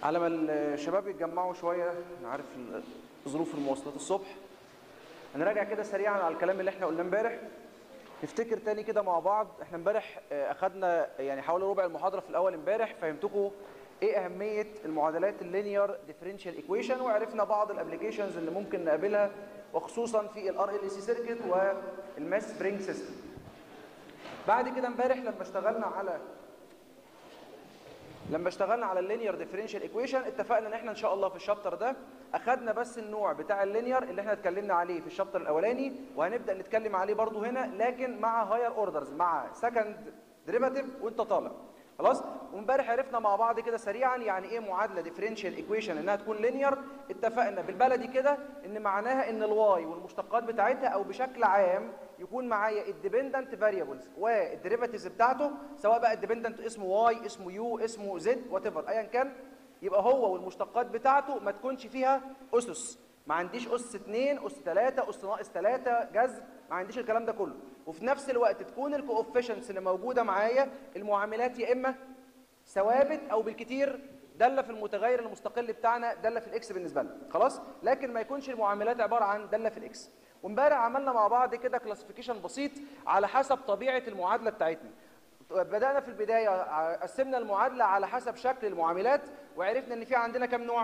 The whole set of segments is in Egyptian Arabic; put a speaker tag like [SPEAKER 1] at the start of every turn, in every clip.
[SPEAKER 1] على ما الشباب يتجمعوا شويه انا عارف ال- ظروف المواصلات الصبح هنراجع كده سريعا على الكلام اللي احنا قلناه امبارح نفتكر تاني كده مع بعض احنا امبارح آه، اخدنا يعني حوالي ربع المحاضره في الاول امبارح فهمتكم ايه اهميه المعادلات اللينير ديفرنشال ايكويشن وعرفنا بعض الابلكيشنز اللي ممكن نقابلها وخصوصا في الار ال سي سيركت والماس سبرينج سيستم بعد كده امبارح لما اشتغلنا على لما اشتغلنا على اللينير ديفرنشال ايكويشن اتفقنا ان احنا ان شاء الله في الشابتر ده اخدنا بس النوع بتاع اللينير اللي احنا اتكلمنا عليه في الشابتر الاولاني وهنبدا نتكلم عليه برضو هنا لكن مع هاير اوردرز مع سكند ديريفاتيف وانت طالع خلاص وامبارح عرفنا مع بعض كده سريعا يعني ايه معادله ديفرنشال ايكويشن انها تكون لينير اتفقنا بالبلدي كده ان معناها ان الواي والمشتقات بتاعتها او بشكل عام يكون معايا الديبندنت فاريبلز والديريفاتيفز بتاعته سواء بقى الديبندنت اسمه واي اسمه يو اسمه زد وات ايفر ايا كان يبقى هو والمشتقات بتاعته ما تكونش فيها اسس ما عنديش اس 2 اس 3 اس ناقص 3 جذر ما عنديش الكلام ده كله وفي نفس الوقت تكون الكوفيشنتس اللي موجوده معايا المعاملات يا اما ثوابت او بالكتير داله في المتغير المستقل بتاعنا داله في الاكس بالنسبه لنا خلاص لكن ما يكونش المعاملات عباره عن داله في الاكس وامبارح عملنا مع بعض كده كلاسيفيكيشن بسيط على حسب طبيعه المعادله بتاعتنا بدانا في البدايه ع- قسمنا المعادله على حسب شكل المعاملات وعرفنا ان في عندنا كام نوع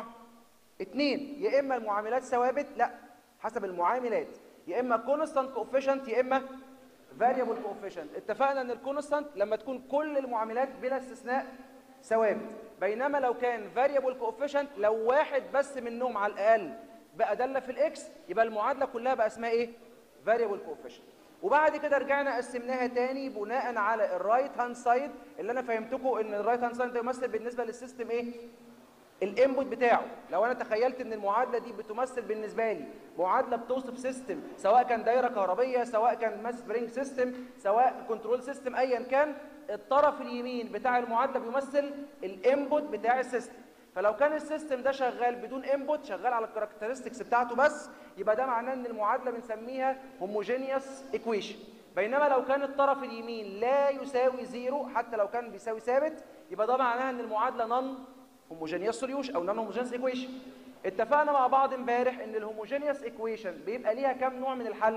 [SPEAKER 1] اتنين يا اما المعاملات ثوابت لا حسب المعاملات يا اما كونستانت كوفيشنت يا اما فاريبل كوفيشنت اتفقنا ان الكونستانت لما تكون كل المعاملات بلا استثناء ثوابت بينما لو كان فاريبل كوفيشنت لو واحد بس منهم على الاقل بقى داله في الاكس يبقى المعادله كلها بقى اسمها ايه فاريبل كوفيشنت وبعد كده رجعنا قسمناها تاني بناء على الرايت هاند سايد اللي انا فهمتكم ان الرايت هاند سايد ده يمثل بالنسبه للسيستم ايه الانبوت بتاعه لو انا تخيلت ان المعادله دي بتمثل بالنسبه لي معادله بتوصف سيستم سواء كان دايره كهربيه سواء كان ماس سبرينج سيستم سواء كنترول سيستم ايا كان الطرف اليمين بتاع المعادله بيمثل الانبوت بتاع السيستم فلو كان السيستم ده شغال بدون انبوت شغال على الكاركترستكس بتاعته بس يبقى ده معناه ان المعادله بنسميها هوموجينيوس ايكويشن بينما لو كان الطرف اليمين لا يساوي زيرو حتى لو كان بيساوي ثابت يبقى ده معناها ان المعادله نون هوموجينيوس سوليوشن او نون هوموجينيوس ايكويشن اتفقنا مع بعض امبارح ان الهوموجينيوس ايكويشن بيبقى ليها كام نوع من الحل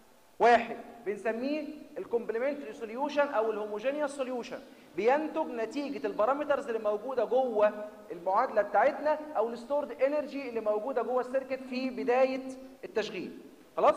[SPEAKER 1] واحد بنسميه الكومبلمنتري سوليوشن او الهوموجينيوس سوليوشن بينتج نتيجه البارامترز اللي موجوده جوه المعادله بتاعتنا او الستورد انرجي اللي موجوده جوه السيركت في بدايه التشغيل خلاص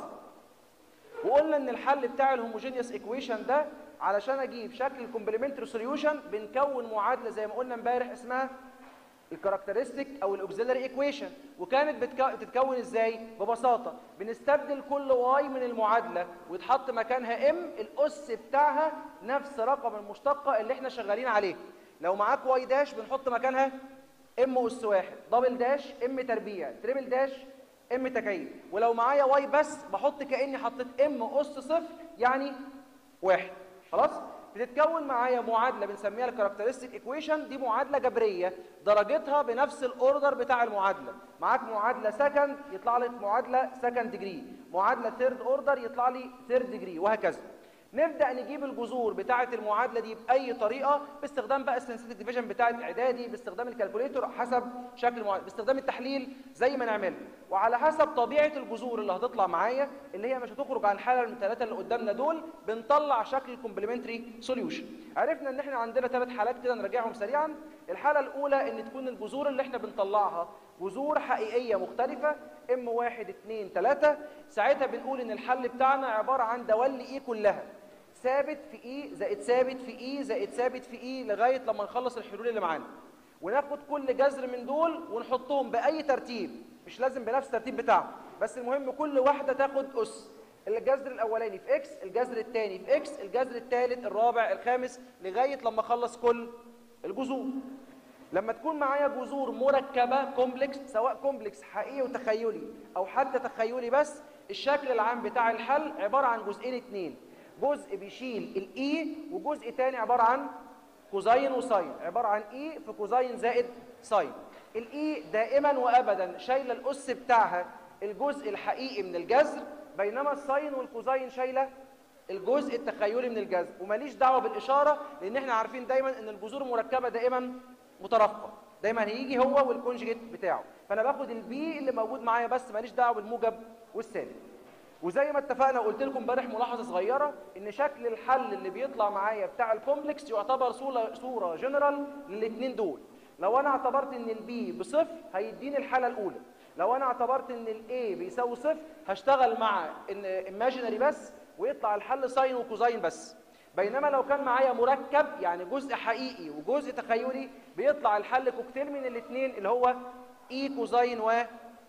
[SPEAKER 1] وقلنا ان الحل بتاع الهوموجينيوس ايكويشن ده علشان اجيب شكل الكومبلمنتري سوليوشن بنكون معادله زي ما قلنا امبارح اسمها الكاركترستيك او الاوكسيلري ايكويشن وكانت بتك- بتتكون ازاي ببساطه بنستبدل كل واي من المعادله ويتحط مكانها ام الاس بتاعها نفس رقم المشتقه اللي احنا شغالين عليه لو معاك واي داش بنحط مكانها ام اس واحد دبل داش ام تربيع تريبل داش ام تكعيب ولو معايا واي بس بحط كاني حطيت ام اس صفر يعني واحد خلاص بتتكون معايا معادله بنسميها الكاركترستيك ايكويشن دي معادله جبريه درجتها بنفس الاوردر بتاع المعادله معاك معادله سكند يطلع لك معادله سكند ديجري معادله ثيرد اوردر يطلع لي ثيرد ديجري وهكذا نبدا نجيب الجذور بتاعه المعادله دي باي طريقه باستخدام بقى السنسيتيف ديفيجن بتاعه اعدادي باستخدام الكالكوليتور حسب شكل المعادله باستخدام التحليل زي ما نعمله وعلى حسب طبيعه الجذور اللي هتطلع معايا اللي هي مش هتخرج عن الحاله من الثلاثه اللي قدامنا دول بنطلع شكل الكومبلمنتري سوليوشن عرفنا ان احنا عندنا ثلاث حالات كده نراجعهم سريعا الحاله الاولى ان تكون الجذور اللي احنا بنطلعها جذور حقيقيه مختلفه ام واحد اتنين ثلاثه ساعتها بنقول ان الحل بتاعنا عباره عن دوال اي كلها ثابت في اي زائد ثابت في اي زائد ثابت في اي لغايه لما نخلص الحلول اللي معانا وناخد كل جذر من دول ونحطهم باي ترتيب مش لازم بنفس الترتيب بتاعهم بس المهم كل واحده تاخد اس الجذر الاولاني في اكس الجذر الثاني في اكس الجذر الثالث الرابع الخامس لغايه لما اخلص كل الجذور لما تكون معايا جذور مركبه كومبلكس سواء كومبلكس حقيقي وتخيلي او حتى تخيلي بس الشكل العام بتاع الحل عباره عن جزئين اتنين جزء بيشيل الاي وجزء تاني عباره عن كوزين وساين عباره عن اي في كوزين زائد ساين الاي دائما وابدا شايله الاس بتاعها الجزء الحقيقي من الجذر بينما الساين والكوزين شايله الجزء التخيلي من الجذر وماليش دعوه بالاشاره لان احنا عارفين دايما ان الجذور المركبه دائما مترافقه دايما هيجي هو والكونجيجيت بتاعه فانا باخد البي اللي موجود معايا بس ماليش دعوه بالموجب والسالب وزي ما اتفقنا قلت لكم امبارح ملاحظه صغيره ان شكل الحل اللي بيطلع معايا بتاع الكومبلكس يعتبر صوره صوره جنرال للاثنين دول لو انا اعتبرت ان البي بصفر هيديني الحاله الاولى لو انا اعتبرت ان الاي بيساوي صفر هشتغل مع ان ايماجينري بس ويطلع الحل ساين وكوزاين بس بينما لو كان معايا مركب يعني جزء حقيقي وجزء تخيلي بيطلع الحل كوكتيل من الاثنين اللي هو اي كوزاين و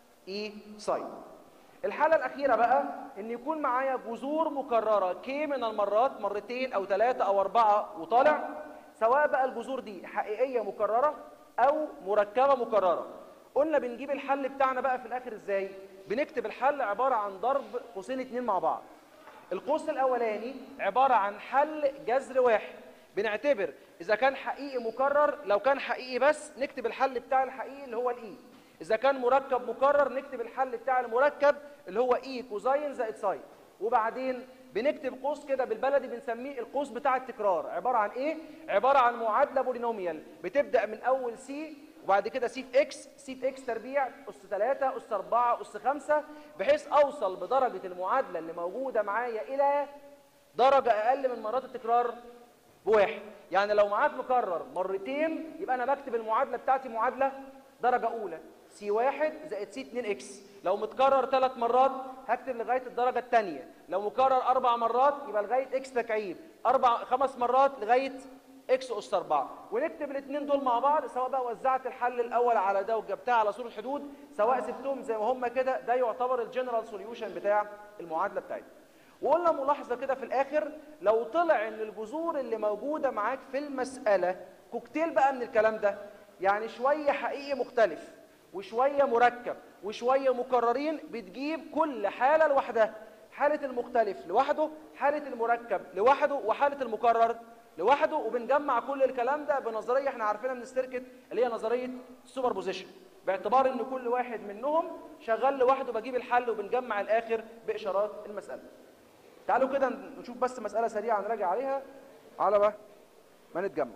[SPEAKER 1] اي ساين الحالة الأخيرة بقى إن يكون معايا جذور مكررة كي من المرات مرتين أو ثلاثة أو أربعة وطالع سواء بقى الجذور دي حقيقية مكررة أو مركبة مكررة قلنا بنجيب الحل بتاعنا بقى في الآخر إزاي؟ بنكتب الحل عبارة عن ضرب قوسين اتنين مع بعض القوس الأولاني عبارة عن حل جذر واحد بنعتبر إذا كان حقيقي مكرر لو كان حقيقي بس نكتب الحل بتاع الحقيقي اللي هو الإي إذا كان مركب مكرر نكتب الحل بتاع المركب اللي هو إي كوزاين زائد ساين وبعدين بنكتب قوس كده بالبلدي بنسميه القوس بتاع التكرار عبارة عن إيه؟ عبارة عن معادلة بولينوميال بتبدأ من أول سي وبعد كده سي في اكس سي في اكس تربيع اس 3 اس 4 اس 5 بحيث اوصل بدرجه المعادله اللي موجوده معايا الى درجه اقل من مرات التكرار بواحد يعني لو معاك مكرر مرتين يبقى انا بكتب المعادله بتاعتي معادله درجه اولى سي 1 زائد سي 2 اكس لو متكرر ثلاث مرات هكتب لغايه الدرجه الثانيه لو مكرر اربع مرات يبقى لغايه اكس تكعيب اربع خمس مرات لغايه اكس اس 4 ونكتب الاثنين دول مع بعض سواء بقى وزعت الحل الاول على ده وجبتها على صوره حدود سواء سبتهم زي ما هم كده ده يعتبر الجنرال سوليوشن بتاع المعادله بتاعتنا وقلنا ملاحظه كده في الاخر لو طلع ان الجذور اللي موجوده معاك في المساله كوكتيل بقى من الكلام ده يعني شويه حقيقي مختلف وشويه مركب وشويه مكررين بتجيب كل حاله لوحدها حاله المختلف لوحده حاله المركب لوحده وحاله المكرر لوحده وبنجمع كل الكلام ده بنظريه احنا عارفينها من السيركت اللي هي نظريه السوبر بوزيشن باعتبار ان كل واحد منهم شغال لوحده بجيب الحل وبنجمع الاخر باشارات المساله تعالوا كده نشوف بس مساله سريعه نراجع عليها على ما ما نتجمع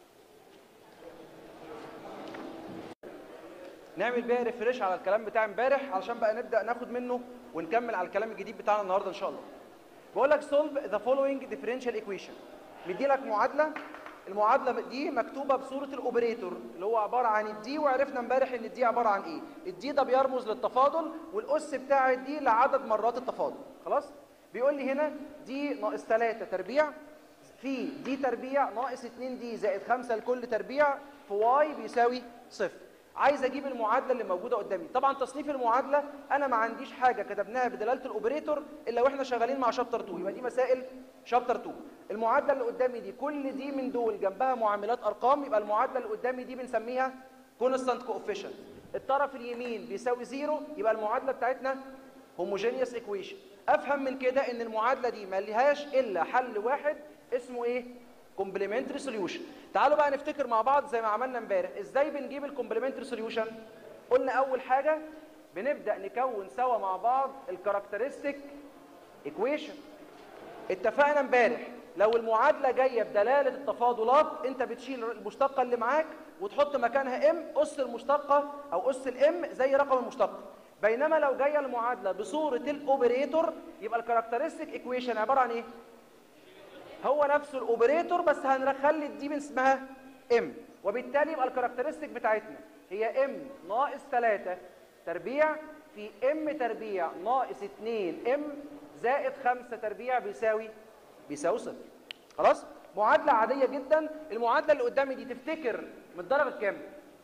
[SPEAKER 1] نعمل بيها ريفريش على الكلام بتاع امبارح علشان بقى نبدا ناخد منه ونكمل على الكلام الجديد بتاعنا النهارده ان شاء الله بقول لك solve the following differential equation مدي لك معادله المعادله دي مكتوبه بصوره الاوبريتور اللي هو عباره عن الدي وعرفنا امبارح ان الدي عباره عن ايه الدي ده بيرمز للتفاضل والاس بتاع الدي لعدد مرات التفاضل خلاص بيقول لي هنا دي ناقص 3 تربيع في دي تربيع ناقص 2 دي زائد 5 لكل تربيع في واي بيساوي صفر عايز اجيب المعادله اللي موجوده قدامي طبعا تصنيف المعادله انا ما عنديش حاجه كتبناها بدلاله الاوبريتور الا واحنا شغالين مع شابتر 2 يبقى دي مسائل شابتر 2 المعادله اللي قدامي دي كل دي من دول جنبها معاملات ارقام يبقى المعادله اللي قدامي دي بنسميها كونستانت كوفيشنت الطرف اليمين بيساوي زيرو يبقى المعادله بتاعتنا هوموجينيوس ايكويشن افهم من كده ان المعادله دي ما لهاش الا حل واحد اسمه ايه كومبلمنتري سوليوشن تعالوا بقى نفتكر مع بعض زي ما عملنا امبارح ازاي بنجيب الكومبلمنتري سوليوشن قلنا اول حاجه بنبدا نكون سوا مع بعض الكاركترستيك ايكويشن اتفقنا امبارح لو المعادله جايه بدلاله التفاضلات انت بتشيل المشتقه اللي معاك وتحط مكانها ام اس المشتقه او اس الام زي رقم المشتقه بينما لو جايه المعادله بصوره الاوبريتور يبقى الكاركترستيك ايكويشن عباره عن ايه هو نفسه الاوبريتور بس هنخلي دي من اسمها ام وبالتالي يبقى الكاركترستيك بتاعتنا هي ام ناقص 3 تربيع في ام تربيع ناقص 2 ام زائد 5 تربيع بيساوي بيساوي صفر خلاص معادله عاديه جدا المعادله اللي قدامي دي تفتكر من الدرجه كام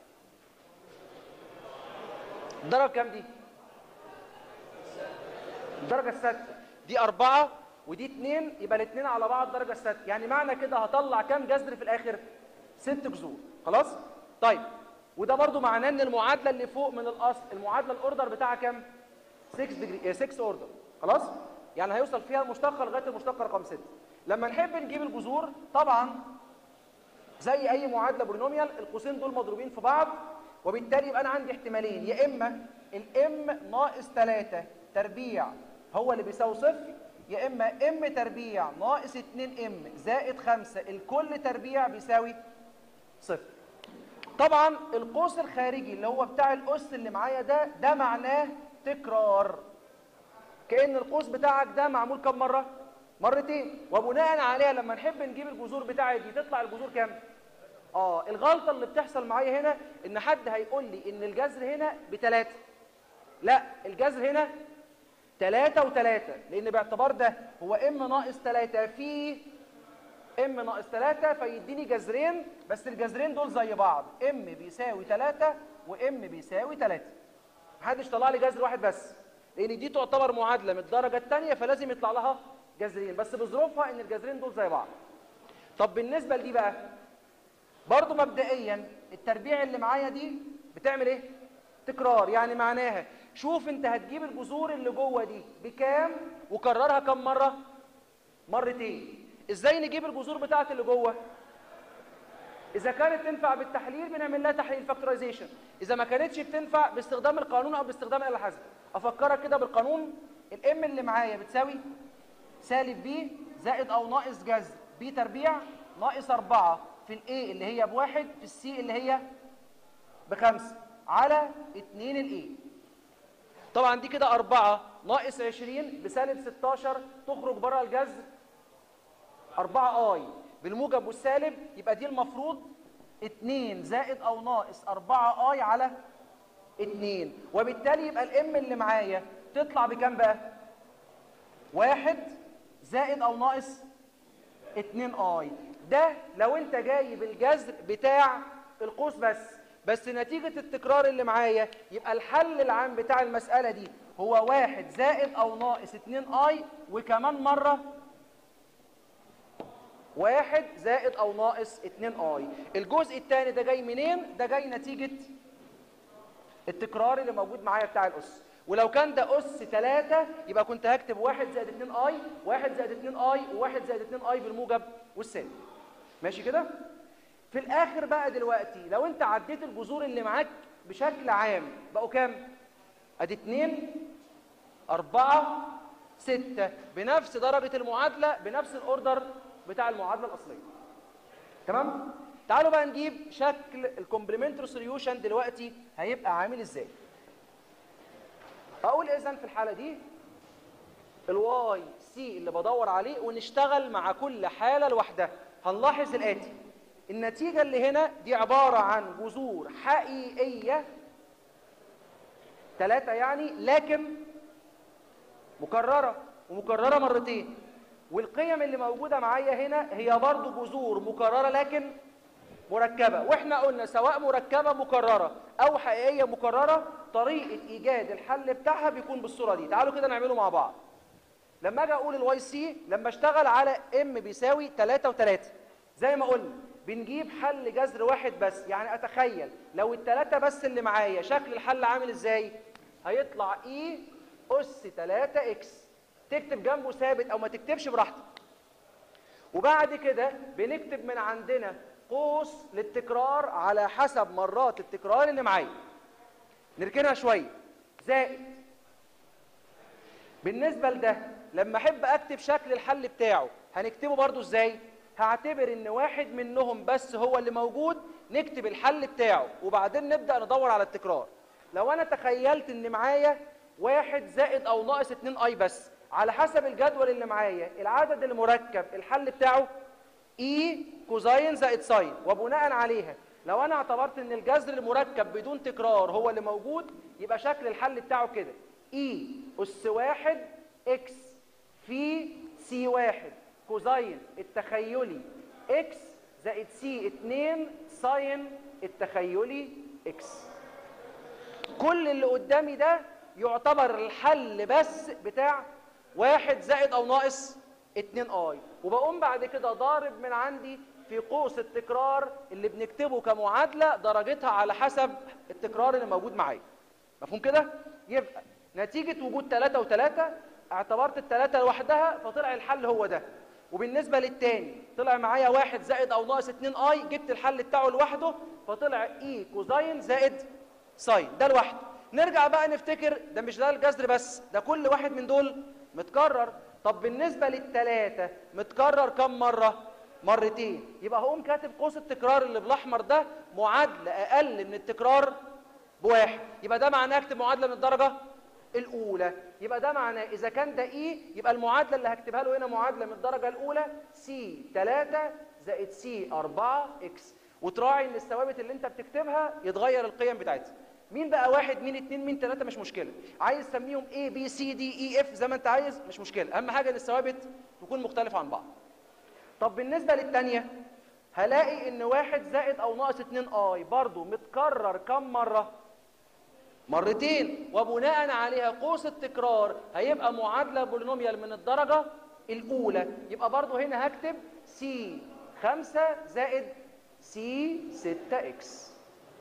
[SPEAKER 1] الدرجه كام دي الدرجه السادسه دي أربعة ودي اتنين يبقى الاثنين على بعض درجه السادسه يعني معنى كده هطلع كام جذر في الاخر ست جذور خلاص طيب وده برضو معناه ان المعادله اللي فوق من الاصل المعادله الاوردر بتاعها كام 6 ديجري 6 اوردر خلاص يعني هيوصل فيها المشتقه لغايه المشتقه رقم 6 لما نحب نجيب الجذور طبعا زي اي معادله بولينوميال القوسين دول مضروبين في بعض وبالتالي يبقى انا عندي احتمالين يا اما الام ناقص 3 تربيع هو اللي بيساوي صفر يا اما ام تربيع ناقص 2 ام زائد 5 الكل تربيع بيساوي صفر طبعا القوس الخارجي اللي هو بتاع الأس اللي معايا ده ده معناه تكرار كأن القوس بتاعك ده معمول كم مرة؟ مرتين وبناء عليها لما نحب نجيب الجذور بتاعي دي تطلع الجذور كام؟ اه الغلطة اللي بتحصل معايا هنا ان حد هيقول لي ان الجذر هنا بتلاتة لا الجذر هنا تلاتة وتلاتة لان باعتبار ده هو ام ناقص تلاتة في ام ناقص تلاتة فيديني جذرين بس الجذرين دول زي بعض ام بيساوي تلاتة وام بيساوي تلاتة محدش طلع لي جذر واحد بس لان دي تعتبر معادلة من الدرجة الثانية فلازم يطلع لها جذرين بس بظروفها ان الجذرين دول زي بعض طب بالنسبة لدي بقى برضو مبدئيا التربيع اللي معايا دي بتعمل ايه تكرار يعني معناها شوف انت هتجيب الجذور اللي جوه دي بكام وكررها كم مره مرتين ازاي نجيب الجذور بتاعت اللي جوه اذا كانت تنفع بالتحليل بنعمل لها تحليل فاكتورايزيشن اذا ما كانتش بتنفع باستخدام القانون او باستخدام الاله الحاسبه افكرك كده بالقانون الام اللي معايا بتساوي سالب بي زائد او ناقص جذر بي تربيع ناقص 4 في الاي اللي هي بواحد في السي اللي هي بخمسة على 2 الاي طبعا دي كده 4 ناقص 20 بسالب 16 تخرج بره الجذر 4 اي بالموجب والسالب يبقى دي المفروض 2 زائد او ناقص 4 اي على 2 وبالتالي يبقى الام اللي معايا تطلع بكام بقى؟ واحد زائد او ناقص 2 اي ده لو انت جايب الجذر بتاع القوس بس بس نتيجة التكرار اللي معايا يبقى الحل العام بتاع المسألة دي هو واحد زائد او ناقص 2 اي وكمان مرة واحد زائد او ناقص 2 اي الجزء الثاني ده جاي منين ده جاي نتيجة التكرار اللي موجود معايا بتاع الأس ولو كان ده أس 3 يبقى كنت هكتب 1 زائد 2 اي 1 زائد 2 اي و1 زائد 2 اي بالموجب والسالب ماشي كده في الآخر بقى دلوقتي لو أنت عديت الجذور اللي معاك بشكل عام بقوا كام؟ أدي 2 4 6 بنفس درجة المعادلة بنفس الأوردر بتاع المعادلة الأصلية تمام؟ تعالوا بقى نجيب شكل الكومبلمنتري سوليوشن دلوقتي هيبقى عامل ازاي اقول اذا في الحاله دي الواي سي اللي بدور عليه ونشتغل مع كل حاله لوحدها هنلاحظ الاتي النتيجه اللي هنا دي عباره عن جذور حقيقيه ثلاثه يعني لكن مكرره ومكرره مرتين والقيم اللي موجوده معايا هنا هي برضو جذور مكرره لكن مركبة واحنا قلنا سواء مركبة مكررة او حقيقية مكررة طريقة ايجاد الحل بتاعها بيكون بالصورة دي تعالوا كده نعمله مع بعض لما اجي اقول الواي سي لما اشتغل على ام بيساوي 3 و3 زي ما قلنا بنجيب حل جذر واحد بس يعني اتخيل لو الثلاثة بس اللي معايا شكل الحل عامل ازاي هيطلع اي اس 3 اكس تكتب جنبه ثابت او ما تكتبش براحتك وبعد كده بنكتب من عندنا قوس للتكرار على حسب مرات التكرار اللي معايا نركنها شويه زائد بالنسبه لده لما احب اكتب شكل الحل بتاعه هنكتبه برضو ازاي هعتبر ان واحد منهم بس هو اللي موجود نكتب الحل بتاعه وبعدين نبدا ندور على التكرار لو انا تخيلت ان معايا واحد زائد او ناقص 2 اي بس على حسب الجدول اللي معايا العدد المركب الحل بتاعه اي كوزاين زائد ساين وبناء عليها لو انا اعتبرت ان الجذر المركب بدون تكرار هو اللي موجود يبقى شكل الحل بتاعه كده اي اس واحد اكس في سي واحد كوزاين التخيلي اكس زائد سي اتنين ساين التخيلي اكس كل اللي قدامي ده يعتبر الحل بس بتاع واحد زائد او ناقص 2 اي وبقوم بعد كده ضارب من عندي في قوس التكرار اللي بنكتبه كمعادله درجتها على حسب التكرار اللي موجود معايا مفهوم كده يبقى نتيجه وجود 3 و3 اعتبرت الثلاثه لوحدها فطلع الحل هو ده وبالنسبه للتاني طلع معايا واحد زائد او ناقص 2 اي جبت الحل بتاعه لوحده فطلع اي كوزاين زائد ساين ده لوحده نرجع بقى نفتكر ده مش ده الجذر بس ده كل واحد من دول متكرر طب بالنسبة للتلاتة متكرر كم مرة؟ مرتين يبقى هقوم كاتب قوس التكرار اللي بالاحمر ده معادله اقل من التكرار بواحد يبقى ده معناه اكتب معادله من الدرجه الاولى يبقى ده معناه اذا كان ده اي يبقى المعادله اللي هكتبها له هنا معادله من الدرجه الاولى سي 3 زائد سي 4 اكس وتراعي ان الثوابت اللي انت بتكتبها يتغير القيم بتاعتها مين بقى واحد مين اتنين مين تلاته مش مشكله عايز تسميهم A B C D E F زي ما انت عايز مش مشكله اهم حاجه ان الثوابت تكون مختلفه عن بعض طب بالنسبه للثانيه هلاقي ان واحد زائد او ناقص 2 اي برضو متكرر كم مره مرتين وبناء عليها قوس التكرار هيبقى معادله بولينوميال من الدرجه الاولى يبقى برضو هنا هكتب سي 5 زائد سي 6 اكس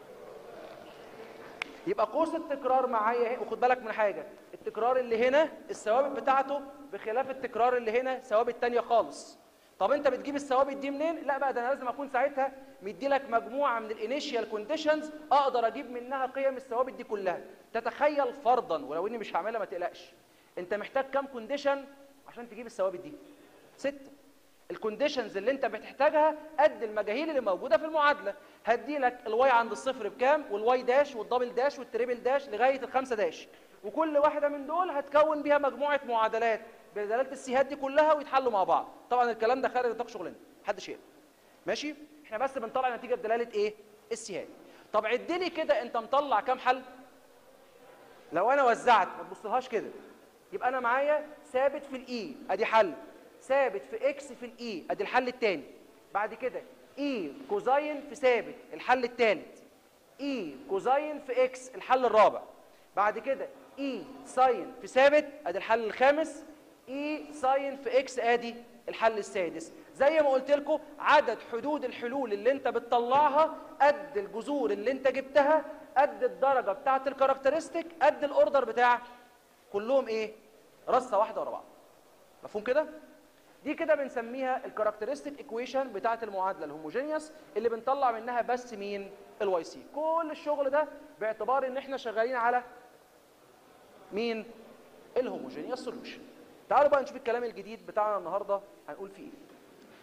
[SPEAKER 1] يبقى قوس التكرار معايا اهي وخد بالك من حاجه التكرار اللي هنا الثوابت بتاعته بخلاف التكرار اللي هنا ثوابت تانية خالص طب انت بتجيب الثوابت دي منين لا بقى ده انا لازم اكون ساعتها مدي لك مجموعه من الانيشيال كونديشنز اقدر اجيب منها قيم الثوابت دي كلها تتخيل فرضا ولو اني مش هعملها ما تقلقش انت محتاج كام كونديشن عشان تجيب الثوابت دي ستة الكونديشنز اللي انت بتحتاجها قد المجاهيل اللي موجوده في المعادله هدي لك الواي عند الصفر بكام والواي داش والدبل داش والتريبل داش لغايه الخمسه داش وكل واحده من دول هتكون بيها مجموعه معادلات بدلاله السيهات دي كلها ويتحلوا مع بعض طبعا الكلام ده خارج نطاق شغلنا محدش يقلق ماشي احنا بس بنطلع نتيجه بدلاله ايه السيهات طب عد لي كده انت مطلع كام حل لو انا وزعت ما تبصلهاش كده يبقى انا معايا ثابت في الاي ادي حل ثابت في اكس في الاي ادي الحل الثاني بعد كده اي كوزاين في ثابت الحل الثالث اي كوزاين في اكس الحل الرابع بعد كده اي ساين في ثابت ادي الحل الخامس اي ساين في اكس ادي الحل السادس زي ما قلت لكم عدد حدود الحلول اللي انت بتطلعها قد الجذور اللي انت جبتها قد الدرجه بتاعه الكاركترستيك قد الاوردر بتاع كلهم ايه رصه واحده ورا بعض مفهوم كده دي كده بنسميها الكاركترستيك ايكويشن بتاعه المعادله الهوموجينيوس اللي بنطلع منها بس مين الواي سي كل الشغل ده باعتبار ان احنا شغالين على مين الهوموجينيوس سوليوشن تعالوا بقى نشوف الكلام الجديد بتاعنا النهارده هنقول فيه ايه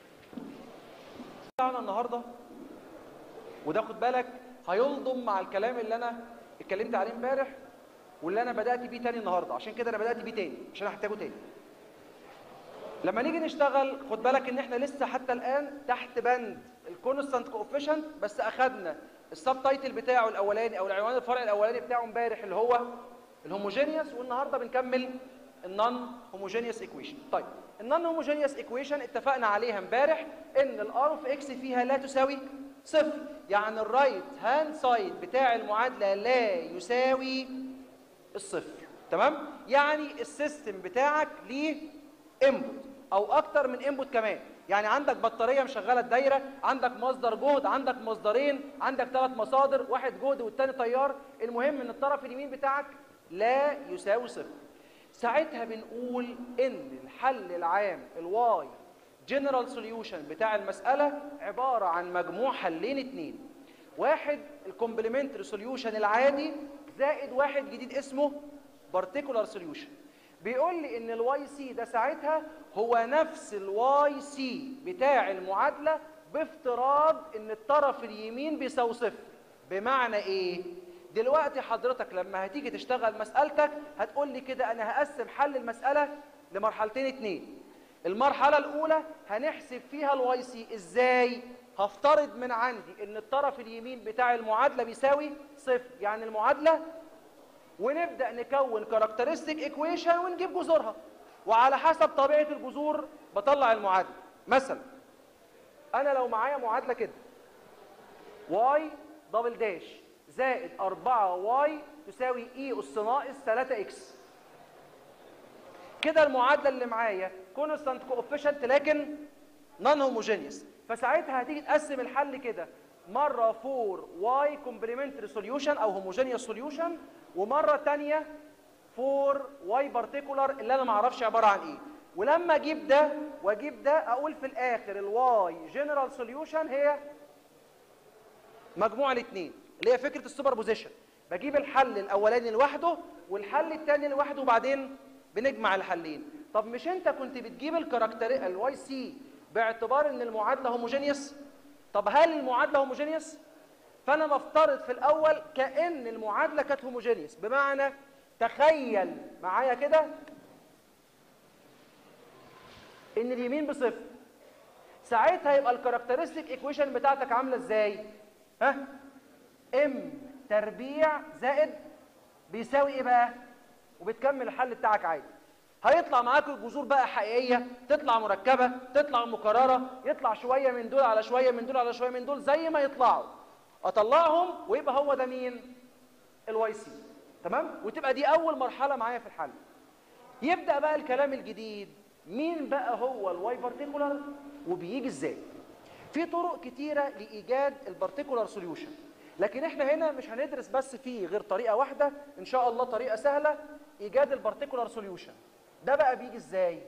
[SPEAKER 1] بتاعنا النهارده وده خد بالك هيلضم مع الكلام اللي انا اتكلمت عليه امبارح واللي انا بدات بيه تاني النهارده عشان كده انا بدات بيه تاني عشان هحتاجه تاني لما نيجي نشتغل خد بالك ان احنا لسه حتى الان تحت بند الكونستانت كوفيشنت بس اخدنا السب تايتل بتاعه الاولاني او العنوان الفرعي الاولاني بتاعه امبارح اللي هو الهوموجينيوس والنهارده بنكمل النون هوموجينيوس ايكويشن طيب النون هوموجينيوس ايكويشن اتفقنا عليها امبارح ان الار اوف اكس فيها لا تساوي صفر يعني الرايت هاند سايد بتاع المعادله لا يساوي الصفر تمام يعني السيستم بتاعك ليه انبوت او اكتر من انبوت كمان يعني عندك بطاريه مشغله الدايره عندك مصدر جهد عندك مصدرين عندك ثلاث مصادر واحد جهد والتاني تيار المهم ان الطرف اليمين بتاعك لا يساوي صفر ساعتها بنقول ان الحل العام الواي جنرال سوليوشن بتاع المساله عباره عن مجموع حلين اتنين واحد الكومبلمنتري سوليوشن العادي زائد واحد جديد اسمه بارتيكولار سوليوشن بيقول لي ان الواي سي ده ساعتها هو نفس الواي سي بتاع المعادله بافتراض ان الطرف اليمين بيساوي صفر بمعنى ايه دلوقتي حضرتك لما هتيجي تشتغل مسألتك هتقول لي كده أنا هقسم حل المسألة لمرحلتين اتنين المرحلة الأولى هنحسب فيها الواي سي إزاي؟ هفترض من عندي إن الطرف اليمين بتاع المعادلة بيساوي صفر يعني المعادلة ونبدأ نكون كاركترستيك ايكويشن ونجيب جذورها وعلى حسب طبيعة الجذور بطلع المعادلة مثلا أنا لو معايا معادلة كده واي دبل داش زائد 4 واي تساوي اي اس ناقص 3 اكس كده المعادله اللي معايا كونستانت كوفيشنت لكن نون هوموجينيوس فساعتها هتيجي تقسم الحل كده مره 4 واي كومبلمنتري سوليوشن او هوموجينيوس سوليوشن ومره ثانيه 4 واي بارتيكولار اللي انا ما اعرفش عباره عن ايه ولما اجيب ده واجيب ده اقول في الاخر الواي جنرال سوليوشن هي مجموع الاثنين اللي هي فكره السوبر بوزيشن بجيب الحل الاولاني لوحده والحل الثاني لوحده وبعدين بنجمع الحلين طب مش انت كنت بتجيب الكاركتر الواي سي باعتبار ان المعادله هوموجينيوس طب هل المعادله هوموجينيوس فانا بفترض في الاول كان المعادله كانت هوموجينيوس بمعنى تخيل معايا كده ان اليمين بصفر ساعتها يبقى الكاركترستيك ايكويشن بتاعتك عامله ازاي ها ام تربيع زائد بيساوي ايه بقى وبتكمل الحل بتاعك عادي هيطلع معاك الجذور بقى حقيقيه تطلع مركبه تطلع مكرره يطلع شويه من دول على شويه من دول على شويه من دول زي ما يطلعوا اطلعهم ويبقى هو ده مين الواي سي تمام وتبقى دي اول مرحله معايا في الحل يبدا بقى الكلام الجديد مين بقى هو الواي بارتيكولار وبيجي ازاي في طرق كتيره لايجاد البارتيكولار سوليوشن لكن احنا هنا مش هندرس بس فيه غير طريقه واحده ان شاء الله طريقه سهله ايجاد البارتيكولار سوليوشن ده بقى بيجي ازاي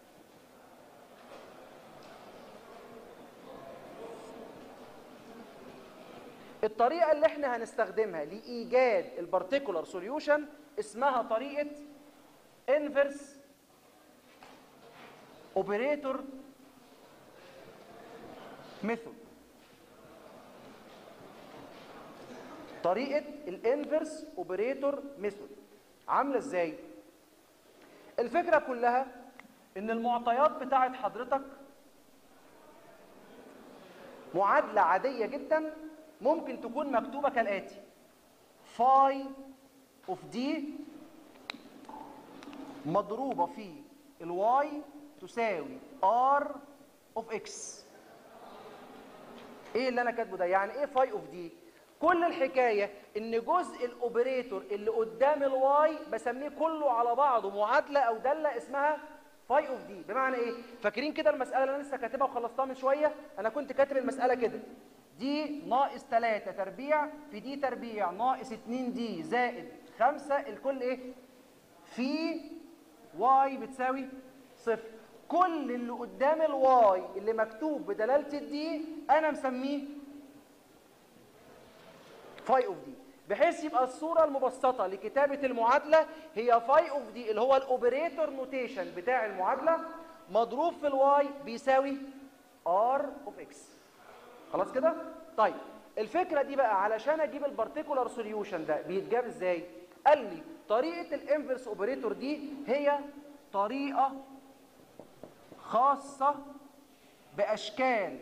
[SPEAKER 1] الطريقه اللي احنا هنستخدمها لايجاد البارتيكولار سوليوشن اسمها طريقه انفرس اوبريتور ميثود طريقه الانفرس اوبريتور ميثود عامله ازاي الفكره كلها ان المعطيات بتاعت حضرتك معادله عاديه جدا ممكن تكون مكتوبه كالاتي فاي اوف دي مضروبه في الواي تساوي ار اوف اكس ايه اللي انا كاتبه ده يعني ايه فاي اوف دي كل الحكايه ان جزء الاوبريتور اللي قدام الواي بسميه كله على بعضه معادله او داله اسمها فاي اوف دي بمعنى ايه فاكرين كده المساله اللي انا لسه كاتبها وخلصتها من شويه انا كنت كاتب المساله كده دي ناقص 3 تربيع في دي تربيع ناقص 2 دي زائد 5 الكل ايه في واي بتساوي صفر كل اللي قدام الواي اللي مكتوب بدلاله الدي انا مسميه فاي اوف دي بحيث يبقى الصوره المبسطه لكتابه المعادله هي فاي اوف دي اللي هو الاوبريتور نوتيشن بتاع المعادله مضروب في الواي بيساوي ار اوف اكس خلاص كده طيب الفكره دي بقى علشان اجيب البارتيكولار سوليوشن ده بيتجاب ازاي قال لي طريقه الانفرس اوبريتور دي هي طريقه خاصه باشكال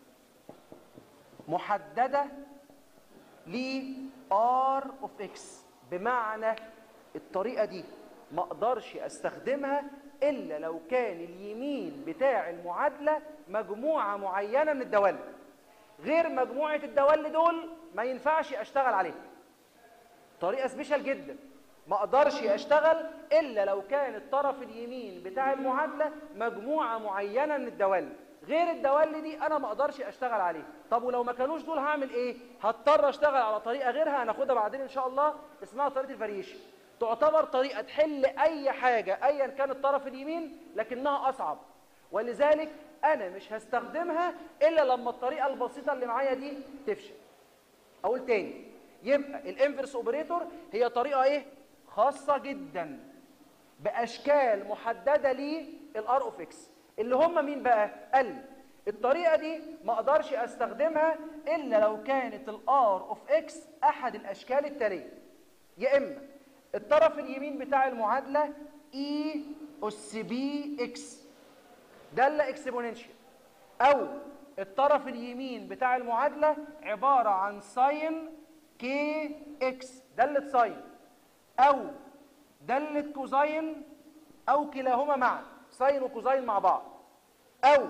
[SPEAKER 1] محدده ل r of x بمعنى الطريقة دي ما اقدرش استخدمها الا لو كان اليمين بتاع المعادلة مجموعة معينة من الدوال غير مجموعة الدوال دول ما ينفعش اشتغل عليها طريقة سبيشال جدا ما اقدرش اشتغل الا لو كان الطرف اليمين بتاع المعادلة مجموعة معينة من الدوال غير الدوال دي انا ما اقدرش اشتغل عليه طب ولو ما كانوش دول هعمل ايه هضطر اشتغل على طريقه غيرها هناخدها بعدين ان شاء الله اسمها طريقه الفاريشن تعتبر طريقه تحل اي حاجه ايا كان الطرف اليمين لكنها اصعب ولذلك انا مش هستخدمها الا لما الطريقه البسيطه اللي معايا دي تفشل اقول تاني يبقى الانفرس اوبريتور هي طريقه ايه خاصه جدا باشكال محدده للار اوف اكس اللي هم مين بقى قال لي الطريقه دي ما اقدرش استخدمها الا لو كانت الار اوف اكس احد الاشكال التاليه يا اما الطرف اليمين بتاع المعادله اي اس بي اكس داله اكسبوننشال او الطرف اليمين بتاع المعادله عباره عن ساين كي اكس داله ساين او داله كوزاين او كلاهما معا ساين وكوزاين مع بعض او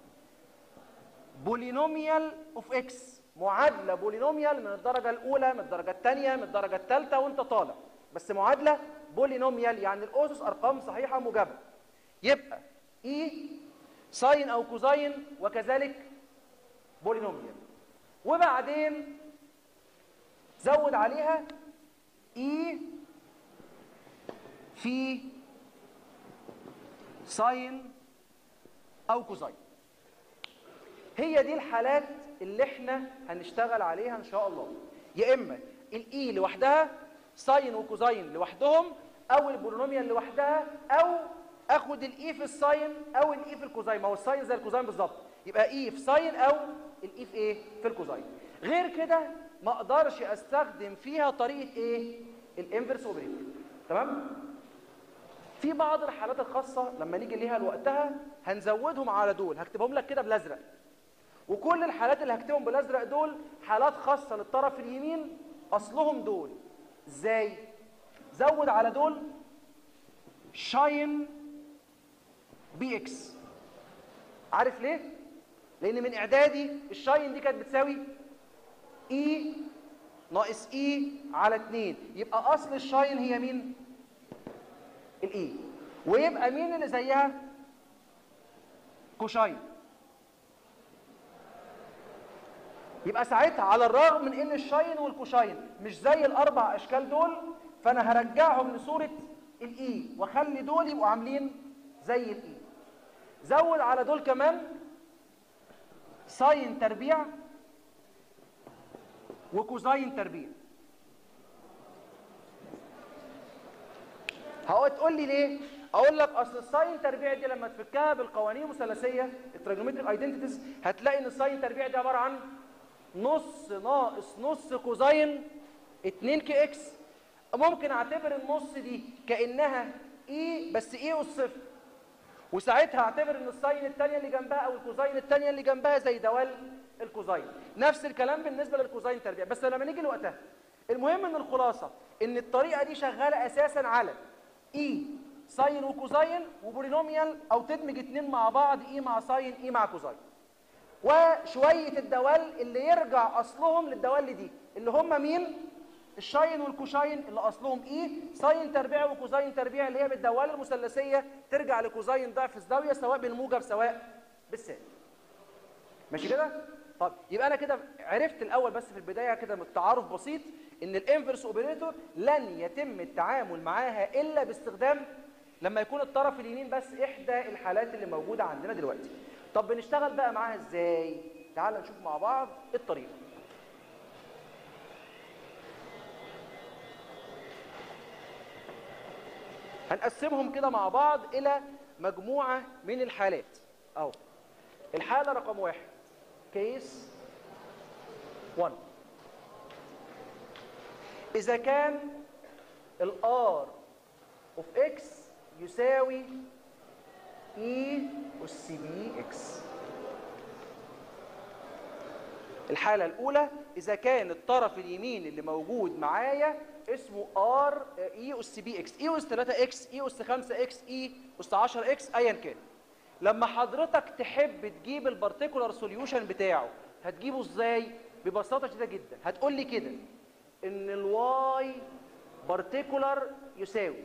[SPEAKER 1] بولينوميال اوف اكس معادله بولينوميال من الدرجه الاولى من الدرجه الثانيه من الدرجه الثالثه وانت طالع بس معادله بولينوميال يعني الاسس ارقام صحيحه موجبه يبقى اي ساين او كوزاين وكذلك بولينوميال وبعدين زود عليها اي في ساين او كوزاين هي دي الحالات اللي احنا هنشتغل عليها ان شاء الله يا اما الاي لوحدها ساين وكوزاين لوحدهم او البولينوميال لوحدها او اخد الاي في الساين او الاي في الكوزاين ما هو الساين زي الكوزاين بالظبط يبقى اي في ساين او الاي في ايه في الكوزاين غير كده ما اقدرش استخدم فيها طريقه ايه الانفرس اوبريتور تمام في بعض الحالات الخاصه لما نيجي ليها لوقتها هنزودهم على دول هكتبهم لك كده بالازرق وكل الحالات اللي هكتبهم بالازرق دول حالات خاصه للطرف اليمين اصلهم دول ازاي زود على دول شاين بي اكس عارف ليه لان من اعدادي الشاين دي كانت بتساوي اي ناقص اي على 2 يبقى اصل الشاين هي مين الاي ويبقى مين اللي زيها كوشاين يبقى ساعتها على الرغم من ان الشاين والكوشاين مش زي الاربع اشكال دول فانا هرجعهم لصوره الاي واخلي دول يبقوا عاملين زي الاي زود على دول كمان ساين تربيع وكوزاين تربيع هقول تقول لي ليه اقول لك اصل الساين تربيع دي لما تفكها بالقوانين المثلثيه التراجونومتريك ايدنتيتيز هتلاقي ان الساين تربيع دي عباره عن نص ناقص نص كوزاين 2 كي اكس ممكن اعتبر النص دي كانها اي بس اي اس صفر وساعتها اعتبر ان الساين الثانيه اللي جنبها او الكوزاين الثانيه اللي جنبها زي دوال الكوزاين نفس الكلام بالنسبه للكوزاين تربيع بس لما نيجي لوقتها المهم ان الخلاصه ان الطريقه دي شغاله اساسا على اي ساين وكوزاين وبولينوميال او تدمج اتنين مع بعض اي مع ساين اي مع كوزاين وشويه الدوال اللي يرجع اصلهم للدوال دي اللي هم مين الشاين والكوشاين اللي اصلهم ايه ساين تربيع وكوزاين تربيع اللي هي بالدوال المثلثيه ترجع لكوزاين ضعف الزاويه سواء بالموجب سواء بالسالب ماشي كده طب يبقى انا كده عرفت الاول بس في البدايه كده تعارف بسيط ان الانفرس اوبريتور لن يتم التعامل معاها الا باستخدام لما يكون الطرف اليمين بس احدى الحالات اللي موجوده عندنا دلوقتي طب بنشتغل بقى معاها ازاي تعال نشوف مع بعض الطريقه هنقسمهم كده مع بعض الى مجموعه من الحالات اهو الحاله رقم واحد كيس 1 اذا كان الار اوف اكس يساوي اي اس بي اكس الحاله الاولى اذا كان الطرف اليمين اللي موجود معايا اسمه ار اي اس بي اكس اي اس 3 اكس اي اس 5 اكس اي اس 10 اكس ايا كان لما حضرتك تحب تجيب البارتيكولار سوليوشن بتاعه هتجيبه ازاي ببساطه شديده جدا هتقول لي كده ان الواي بارتيكولار يساوي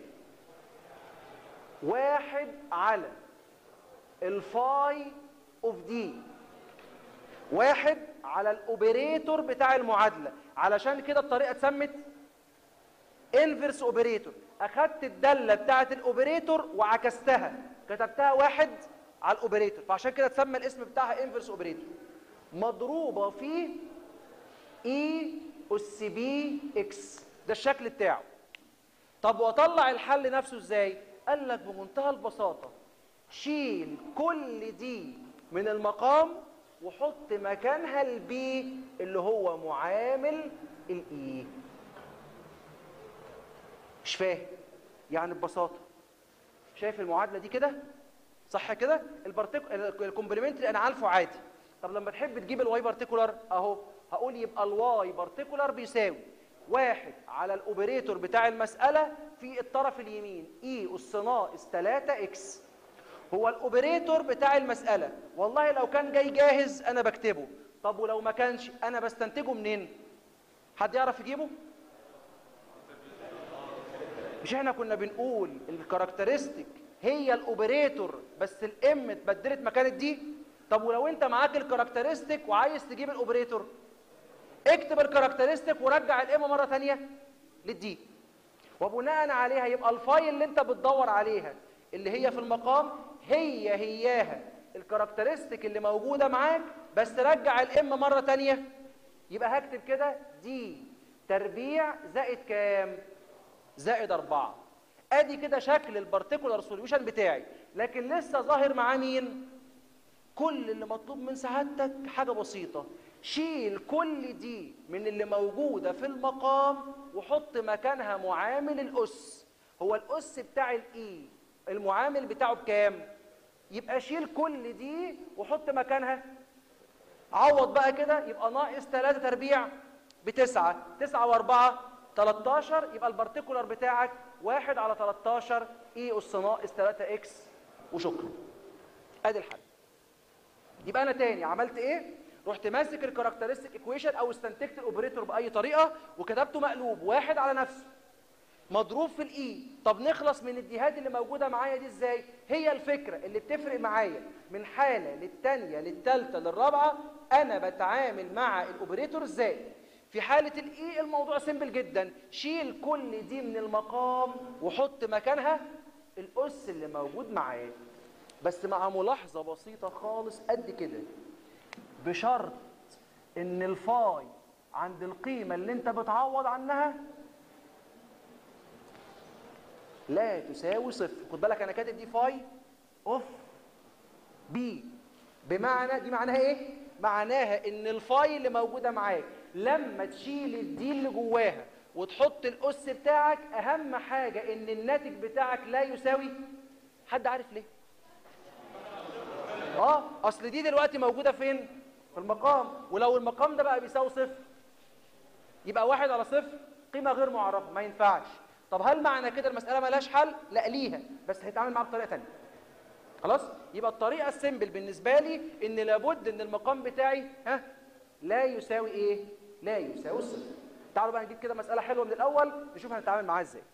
[SPEAKER 1] واحد على الفاي اوف دي واحد على الاوبريتور بتاع المعادله علشان كده الطريقه اتسمت انفرس اوبريتور اخدت الداله بتاعه الاوبريتور وعكستها كتبتها واحد على الاوبريتور فعشان كده اتسمى الاسم بتاعها انفرس اوبريتور مضروبه في اي اس بي اكس ده الشكل بتاعه طب واطلع الحل نفسه ازاي قال لك بمنتهى البساطه شيل كل دي من المقام وحط مكانها البي اللي هو معامل الاي مش فاهم يعني ببساطه شايف المعادله دي كده صح كده الكومبلمنتري انا عارفه عادي طب لما تحب تجيب الواي بارتيكولار اهو هقول يبقى الواي بارتيكولار بيساوي واحد على الاوبريتور بتاع المساله في الطرف اليمين اي اس ناقص 3 اكس هو الاوبريتور بتاع المساله والله لو كان جاي جاهز انا بكتبه طب ولو ما كانش انا بستنتجه منين حد يعرف يجيبه مش احنا كنا بنقول الكاركترستيك هي الاوبريتور بس الام اتبدلت مكان الدي طب ولو انت معاك الكاركترستيك وعايز تجيب الاوبريتور اكتب الكاركترستيك ورجع الام مره ثانيه للدي وبناء عليها يبقى الفايل اللي انت بتدور عليها اللي هي في المقام هي هياها الكاركترستيك اللي موجوده معاك بس رجع الام مره ثانيه يبقى هكتب كده دي تربيع زائد كام زائد أربعة ادي كده شكل البارتيكولار سوليوشن بتاعي لكن لسه ظاهر معاه مين كل اللي مطلوب من سعادتك حاجه بسيطه شيل كل دي من اللي موجوده في المقام وحط مكانها معامل الاس هو الاس بتاع الاي المعامل بتاعه بكام يبقى شيل كل دي وحط مكانها عوض بقى كده يبقى ناقص 3 تربيع بتسعة 9 و4 13 يبقى البارتيكولار بتاعك 1 على 13 اي اس ناقص 3 اكس وشكرا ادي الحل يبقى انا تاني عملت ايه رحت ماسك الكاركترستيك ايكويشن او استنتجت الاوبريتور باي طريقه وكتبته مقلوب واحد على نفسه مضروب في الاي طب نخلص من الديهات اللي موجوده معايا دي ازاي هي الفكره اللي بتفرق معايا من حاله للثانيه للثالثه للرابعه انا بتعامل مع الاوبريتور ازاي في حاله الاي الموضوع سيمبل جدا شيل كل دي من المقام وحط مكانها الاس اللي موجود معايا بس مع ملاحظه بسيطه خالص قد كده بشرط ان الفاي عند القيمه اللي انت بتعوض عنها لا تساوي صفر خد بالك انا كاتب دي فاي اوف بي بمعنى دي معناها ايه معناها ان الفاي اللي موجوده معاك لما تشيل الدي اللي جواها وتحط الاس بتاعك اهم حاجه ان الناتج بتاعك لا يساوي حد عارف ليه اه اصل دي دلوقتي موجوده فين في المقام ولو المقام ده بقى بيساوي صفر يبقى واحد على صفر قيمه غير معرفه ما ينفعش طب هل معنى كده المساله ملهاش حل لا ليها بس هيتعامل معاها بطريقه ثانيه خلاص يبقى الطريقه السيمبل بالنسبه لي ان لابد ان المقام بتاعي ها لا يساوي ايه لا يساوي الصفر تعالوا بقى نجيب كده مساله حلوه من الاول نشوف هنتعامل معاها ازاي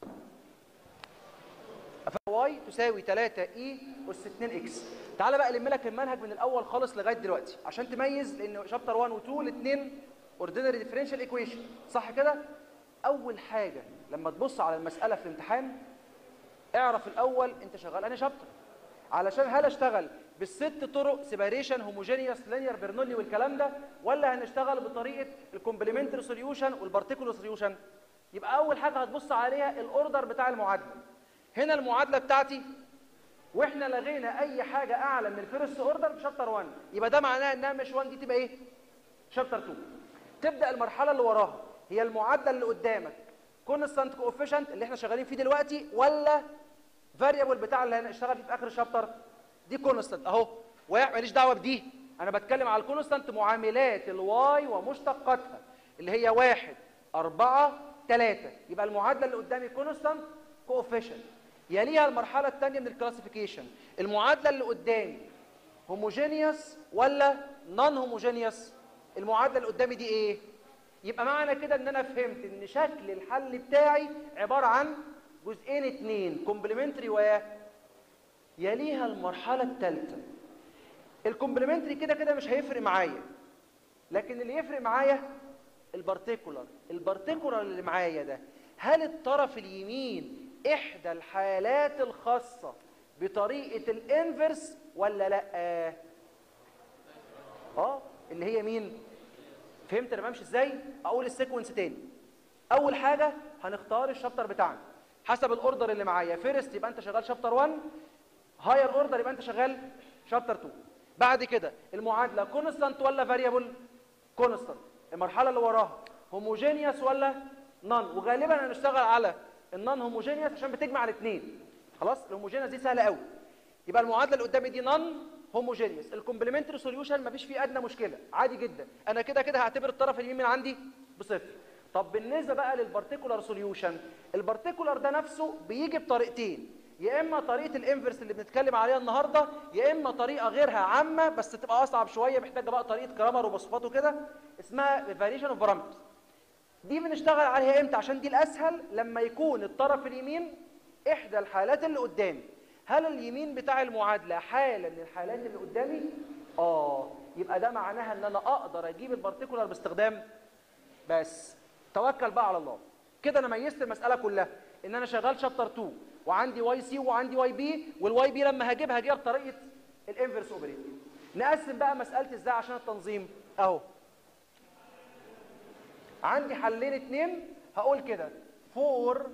[SPEAKER 1] واي تساوي 3 اي اس 2 اكس تعالى بقى الم لك المنهج من الاول خالص لغايه دلوقتي عشان تميز لان شابتر 1 و2 الاثنين اوردينري ديفرنشال ايكويشن صح كده اول حاجه لما تبص على المساله في الامتحان اعرف الاول انت شغال انهي شابتر علشان هل اشتغل بالست طرق سيباريشن هوموجينيوس لينير برنولي والكلام ده ولا هنشتغل بطريقه الكومبلمنتري سوليوشن والبارتيكولار سوليوشن يبقى اول حاجه هتبص عليها الاوردر بتاع المعادله هنا المعادله بتاعتي واحنا لغينا اي حاجه اعلى من الفيرست اوردر في شابتر 1 يبقى ده معناه انها مش 1 دي تبقى ايه شابتر 2 تبدا المرحله اللي وراها هي المعادله اللي قدامك كونستانت كوفيشنت اللي احنا شغالين فيه دلوقتي ولا فاريبل بتاع اللي هنشتغل فيه في اخر الشابتر دي كونستانت اهو ماليش دعوه بدي انا بتكلم على الكونستانت معاملات الواي ومشتقاتها اللي هي 1 4 3 يبقى المعادله اللي قدامي كونستانت كوفيشنت يليها المرحله الثانيه من الكلاسيفيكيشن المعادله اللي قدامي هوموجينيوس ولا نون هوموجينيوس المعادله اللي قدامي دي ايه يبقى معنى كده ان انا فهمت ان شكل الحل بتاعي عباره عن جزئين اتنين كومبلمنتري و يليها المرحله الثالثه الكومبلمنتري كده كده مش هيفرق معايا لكن اللي يفرق معايا البارتيكولار البارتيكولار اللي معايا ده هل الطرف اليمين احدى الحالات الخاصه بطريقه الانفرس ولا لا اه اللي هي مين فهمت انا بمشي ازاي اقول السيكونس تاني اول حاجه هنختار الشابتر بتاعنا حسب الاوردر اللي معايا فيرست يبقى انت شغال شابتر 1 هاير اوردر يبقى انت شغال شابتر 2 بعد كده المعادله كونستانت ولا فاريبل كونستانت المرحله اللي وراها هوموجينيوس ولا نون وغالبا هنشتغل على النون هوموجينيوس عشان بتجمع الاثنين خلاص الهوموجينيوس دي سهله قوي يبقى المعادله اللي قدامي دي نون هوموجينيوس الكومبلمنتري سوليوشن مفيش فيه ادنى مشكله عادي جدا انا كده كده هعتبر الطرف اليمين من عندي بصفر طب بالنسبه بقى للبارتيكولار سوليوشن البارتيكولار ده نفسه بيجي بطريقتين يا اما طريقه الانفرس اللي بنتكلم عليها النهارده يا اما طريقه غيرها عامه بس تبقى اصعب شويه محتاجه بقى طريقه كرامر وبصفات وكده اسمها فاريشن اوف بارامترز دي بنشتغل عليها امتى عشان دي الاسهل لما يكون الطرف اليمين احدى الحالات اللي قدامي هل اليمين بتاع المعادله حاله من الحالات اللي قدامي اه يبقى ده معناها ان انا اقدر اجيب البارتيكولار باستخدام بس توكل بقى على الله كده انا ميزت المساله كلها ان انا شغال شابتر 2 وعندي واي سي وعندي واي بي والواي بي لما هجيبها هجيبها بطريقه الانفرس اوبريتور نقسم بقى مسالتي ازاي عشان التنظيم اهو عندي حلين اتنين هقول كده فور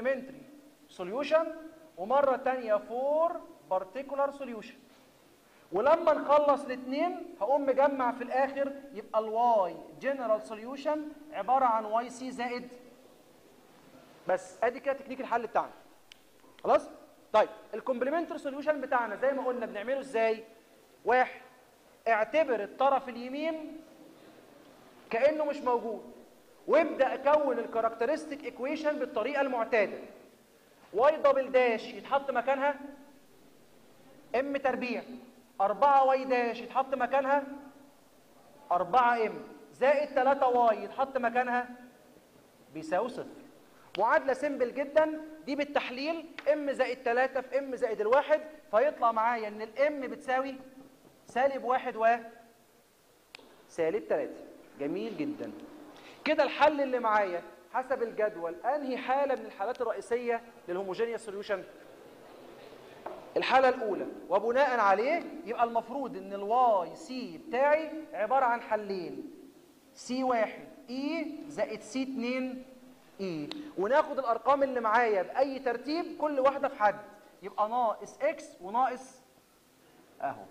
[SPEAKER 1] كومبلمنتري سوليوشن ومره تانية فور بارتيكولار سوليوشن ولما نخلص الاثنين هقوم مجمع في الاخر يبقى الواي جنرال سوليوشن عباره عن واي سي زائد بس ادي كده تكنيك الحل بتاعنا خلاص طيب الكومبلمنتري سوليوشن بتاعنا زي ما قلنا بنعمله ازاي واحد اعتبر الطرف اليمين كانه مش موجود وابدا اكون الكاركترستيك ايكويشن بالطريقه المعتاده واي دبل داش يتحط مكانها ام تربيع 4 واي داش يتحط مكانها 4 ام زائد 3 واي يتحط مكانها بيساوي صفر معادلة سيمبل جدا دي بالتحليل ام زائد 3 في ام زائد الواحد فيطلع معايا ان الام بتساوي سالب واحد و سالب 3 جميل جدا كده الحل اللي معايا حسب الجدول انهي حالة من الحالات الرئيسية للهوموجينيوس سوليوشن الحالة الأولى وبناء عليه يبقى المفروض إن الواي سي بتاعي عبارة عن حلين سي واحد إي زائد سي اتنين إي وناخد الأرقام اللي معايا بأي ترتيب كل واحدة في حد يبقى ناقص إكس وناقص أهو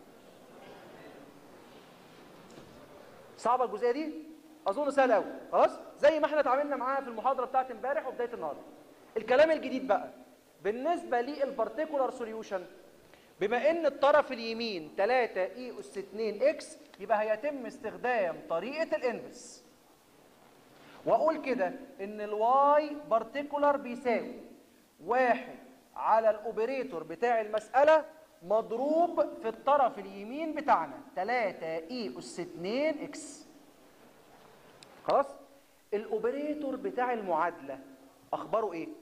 [SPEAKER 1] صعبة الجزئية دي؟ أظن سهلة أوي خلاص؟ زي ما احنا اتعاملنا معاها في المحاضرة بتاعت امبارح وبداية النهاردة الكلام الجديد بقى بالنسبة للبارتيكولار سوليوشن بما ان الطرف اليمين 3 اي اس 2 اكس يبقى هيتم استخدام طريقة الانفرس واقول كده ان الواي بارتيكولار بيساوي واحد على الاوبريتور بتاع المسألة مضروب في الطرف اليمين بتاعنا 3 اي اس 2 اكس خلاص الاوبريتور بتاع المعادلة اخباره ايه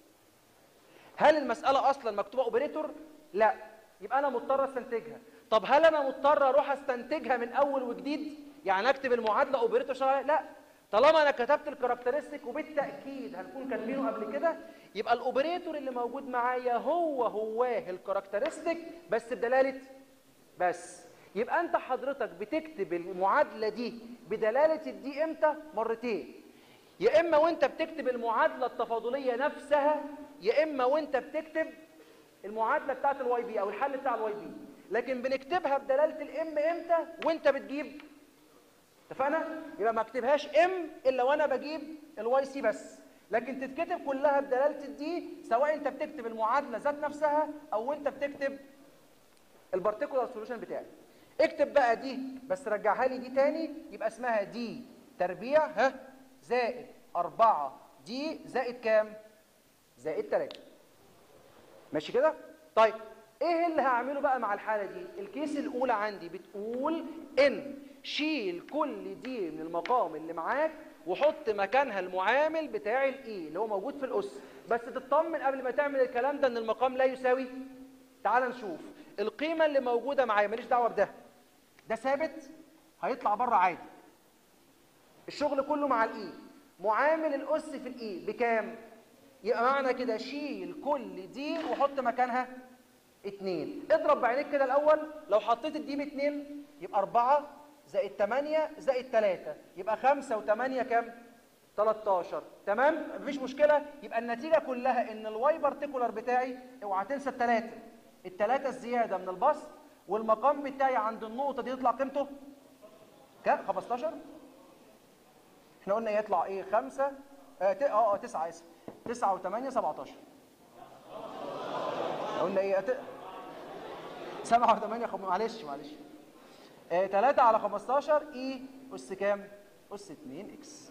[SPEAKER 1] هل المسألة أصلا مكتوبة أوبريتور؟ لا يبقى أنا مضطر استنتجها طب هل أنا مضطر أروح استنتجها من أول وجديد؟ يعني أكتب المعادلة أوبريتور شرعي؟ لا طالما أنا كتبت الكاركترستيك وبالتأكيد هنكون كاتبينه قبل كده يبقى الأوبريتور اللي موجود معايا هو هواه الكاركترستيك بس بدلالة بس يبقى أنت حضرتك بتكتب المعادلة دي بدلالة الدي إمتى؟ مرتين يا إما وأنت بتكتب المعادلة التفاضلية نفسها يا اما وانت بتكتب المعادله بتاعه الواي بي او الحل بتاع الواي بي لكن بنكتبها بدلاله الام امتى وانت بتجيب اتفقنا يبقى ما اكتبهاش ام الا وانا بجيب الواي سي بس لكن تتكتب كلها بدلاله الدي سواء انت بتكتب المعادله ذات نفسها او انت بتكتب البارتيكولار سوليوشن بتاعي اكتب بقى دي بس رجعها لي دي تاني يبقى اسمها دي تربيع ها زائد 4 دي زائد كام زائد 3 ماشي كده طيب ايه اللي هعمله بقى مع الحاله دي الكيس الاولى عندي بتقول ان شيل كل دي من المقام اللي معاك وحط مكانها المعامل بتاع الاي اللي هو موجود في الاس بس تطمن قبل ما تعمل الكلام ده ان المقام لا يساوي تعال نشوف القيمه اللي موجوده معايا ماليش دعوه بده ده ثابت هيطلع بره عادي الشغل كله مع الاي معامل الاس في الاي بكام يبقى معنى كده شيل كل دي وحط مكانها اتنين اضرب بعينيك كده الاول لو حطيت الدي باتنين يبقى اربعة زائد تمانية زائد تلاتة يبقى خمسة وتمانية كام 13 تمام مفيش مشكلة يبقى النتيجة كلها ان الواي بارتيكولار بتاعي اوعى تنسى التلاتة التلاتة الزيادة من البسط والمقام بتاعي عند النقطة دي يطلع قيمته كام 15 احنا قلنا يطلع ايه 5 اه ت- اه اه 9 اسف 9 و8 17 قلنا ايه 7 و8 خم... معلش معلش آه 3 على 15 اي اس كام اس 2 اكس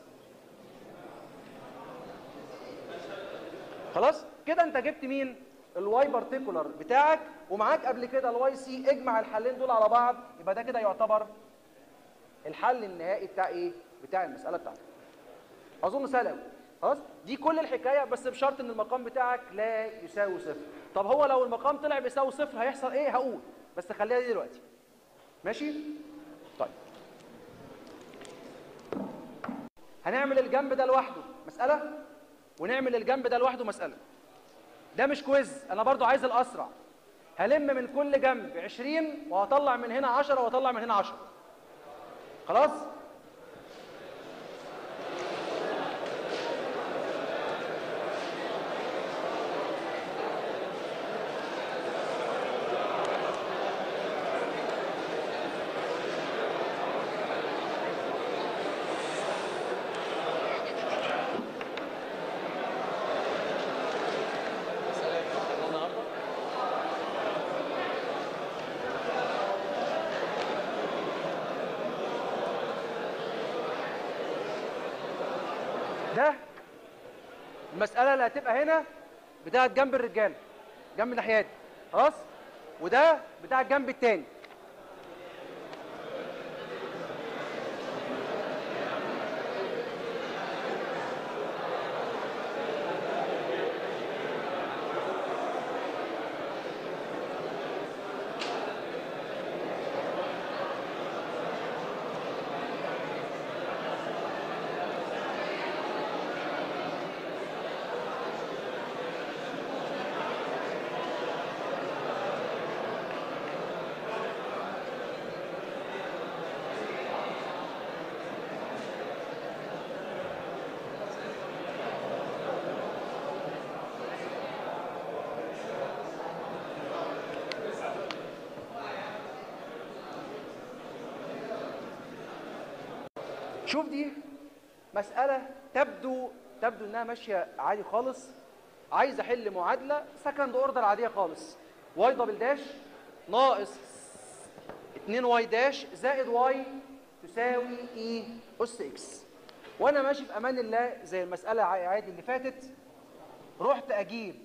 [SPEAKER 1] خلاص كده انت جبت مين الواي بارتيكولار بتاعك ومعاك قبل كده الواي سي اجمع الحلين دول على بعض يبقى ده كده يعتبر الحل النهائي بتاع ايه بتاع المساله بتاعتك اظن سهل قوي خلاص دي كل الحكايه بس بشرط ان المقام بتاعك لا يساوي صفر طب هو لو المقام طلع بيساوي صفر هيحصل ايه هقول بس خليها دي دلوقتي ماشي طيب هنعمل الجنب ده لوحده مساله ونعمل الجنب ده لوحده مساله ده مش كويز انا برضو عايز الاسرع هلم من كل جنب 20 وهطلع من هنا 10 واطلع من هنا 10 خلاص ده المساله اللي هتبقى هنا بتاعت جنب الرجاله جنب الناحيات خلاص وده بتاع الجنب التاني شوف دي مسألة تبدو تبدو انها ماشية عادي خالص عايز احل معادلة سكند اوردر عادية خالص واي دبل داش ناقص 2 واي داش زائد واي تساوي اي اس اكس وانا ماشي في امان الله زي المسألة عادي اللي فاتت رحت اجيب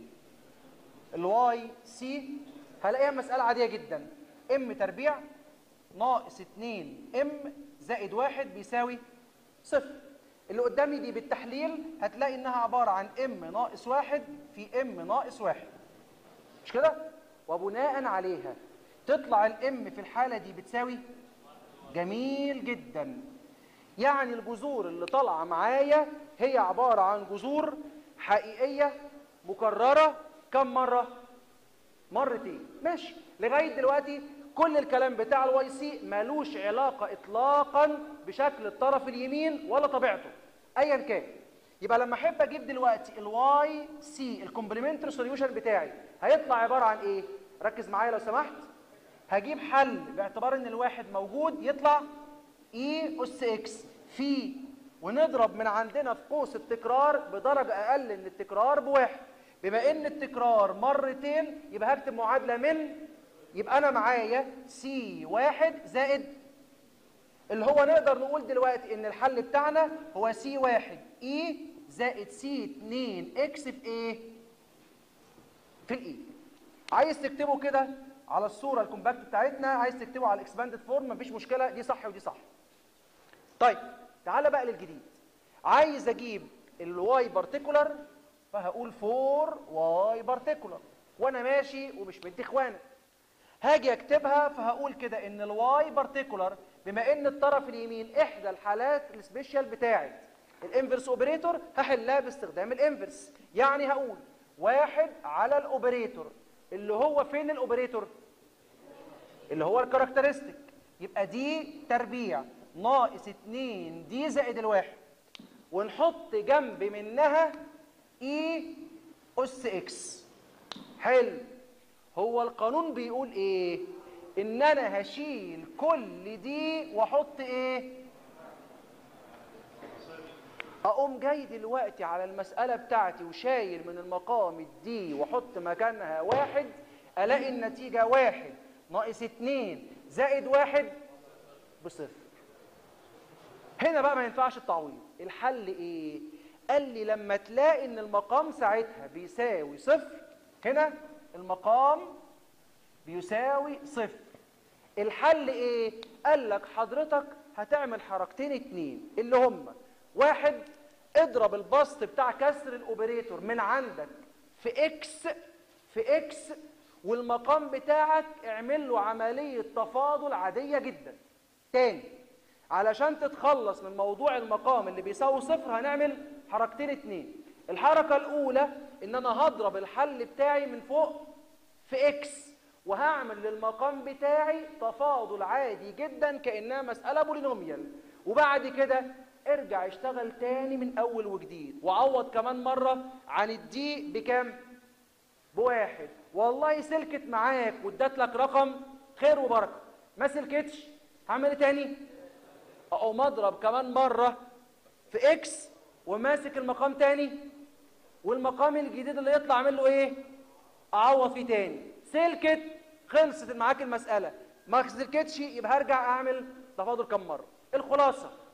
[SPEAKER 1] الواي سي هلاقيها مسألة عادية جدا ام تربيع ناقص 2 ام زائد واحد بيساوي صفر اللي قدامي دي بالتحليل هتلاقي انها عبارة عن ام ناقص واحد في ام ناقص واحد مش كده؟ وبناء عليها تطلع الام في الحالة دي بتساوي جميل جدا يعني الجذور اللي طالعة معايا هي عبارة عن جذور حقيقية مكررة كم مرة؟ مرتين ماشي لغاية دلوقتي كل الكلام بتاع الواي سي مالوش علاقة اطلاقا بشكل الطرف اليمين ولا طبيعته ايا كان يبقى لما احب اجيب دلوقتي الواي سي الكومبلمنتري سوليوشن بتاعي هيطلع عبارة عن ايه ركز معايا لو سمحت هجيب حل باعتبار ان الواحد موجود يطلع اي اس اكس في ونضرب من عندنا في قوس التكرار بدرجة اقل من التكرار بواحد بما ان التكرار مرتين يبقى هكتب معادلة من يبقى انا معايا سي واحد زائد اللي هو نقدر نقول دلوقتي ان الحل بتاعنا هو سي واحد اي زائد سي 2 اكس في ايه في الاي عايز تكتبه كده على الصوره الكومباكت بتاعتنا عايز تكتبه على الاكسباندد فورم مفيش مشكله دي صح ودي صح طيب تعالى بقى للجديد عايز اجيب الواي بارتيكولار فهقول 4 واي بارتيكولار وانا ماشي ومش مدي اخوانا هاجي اكتبها فهقول كده ان الواي بارتيكولار بما ان الطرف اليمين احدى الحالات السبيشال بتاعت الانفرس اوبريتور هحلها باستخدام الانفرس يعني هقول واحد على الاوبريتور اللي هو فين الاوبريتور اللي هو الكاركترستيك يبقى دي تربيع ناقص 2 دي زائد الواحد ونحط جنب منها اي اس اكس حلو هو القانون بيقول ايه ان انا هشيل كل دي واحط ايه اقوم جاي دلوقتي على المسألة بتاعتي وشايل من المقام الدي واحط مكانها واحد الاقي النتيجة واحد ناقص اتنين زائد واحد بصفر هنا بقى ما ينفعش التعويض الحل ايه قال لي لما تلاقي ان المقام ساعتها بيساوي صفر هنا المقام بيساوي صفر الحل ايه قال لك حضرتك هتعمل حركتين اتنين اللي هم واحد اضرب البسط بتاع كسر الاوبريتور من عندك في اكس في اكس والمقام بتاعك اعمل له عملية تفاضل عادية جدا تاني علشان تتخلص من موضوع المقام اللي بيساوي صفر هنعمل حركتين اتنين الحركة الاولى ان انا هضرب الحل بتاعي من فوق في اكس وهعمل للمقام بتاعي تفاضل عادي جدا كأنها مسألة بولينوميال وبعد كده ارجع اشتغل تاني من اول وجديد وعوض كمان مرة عن الدي بكام بواحد والله سلكت معاك وادت لك رقم خير وبركة ما سلكتش هعمل ايه تاني اقوم اضرب كمان مرة في اكس وماسك المقام تاني والمقام الجديد اللي يطلع اعمل له ايه اعوض فيه تاني سلكت خلصت معاك المسألة ما سلكتش يبقى هرجع اعمل تفاضل كم مرة الخلاصة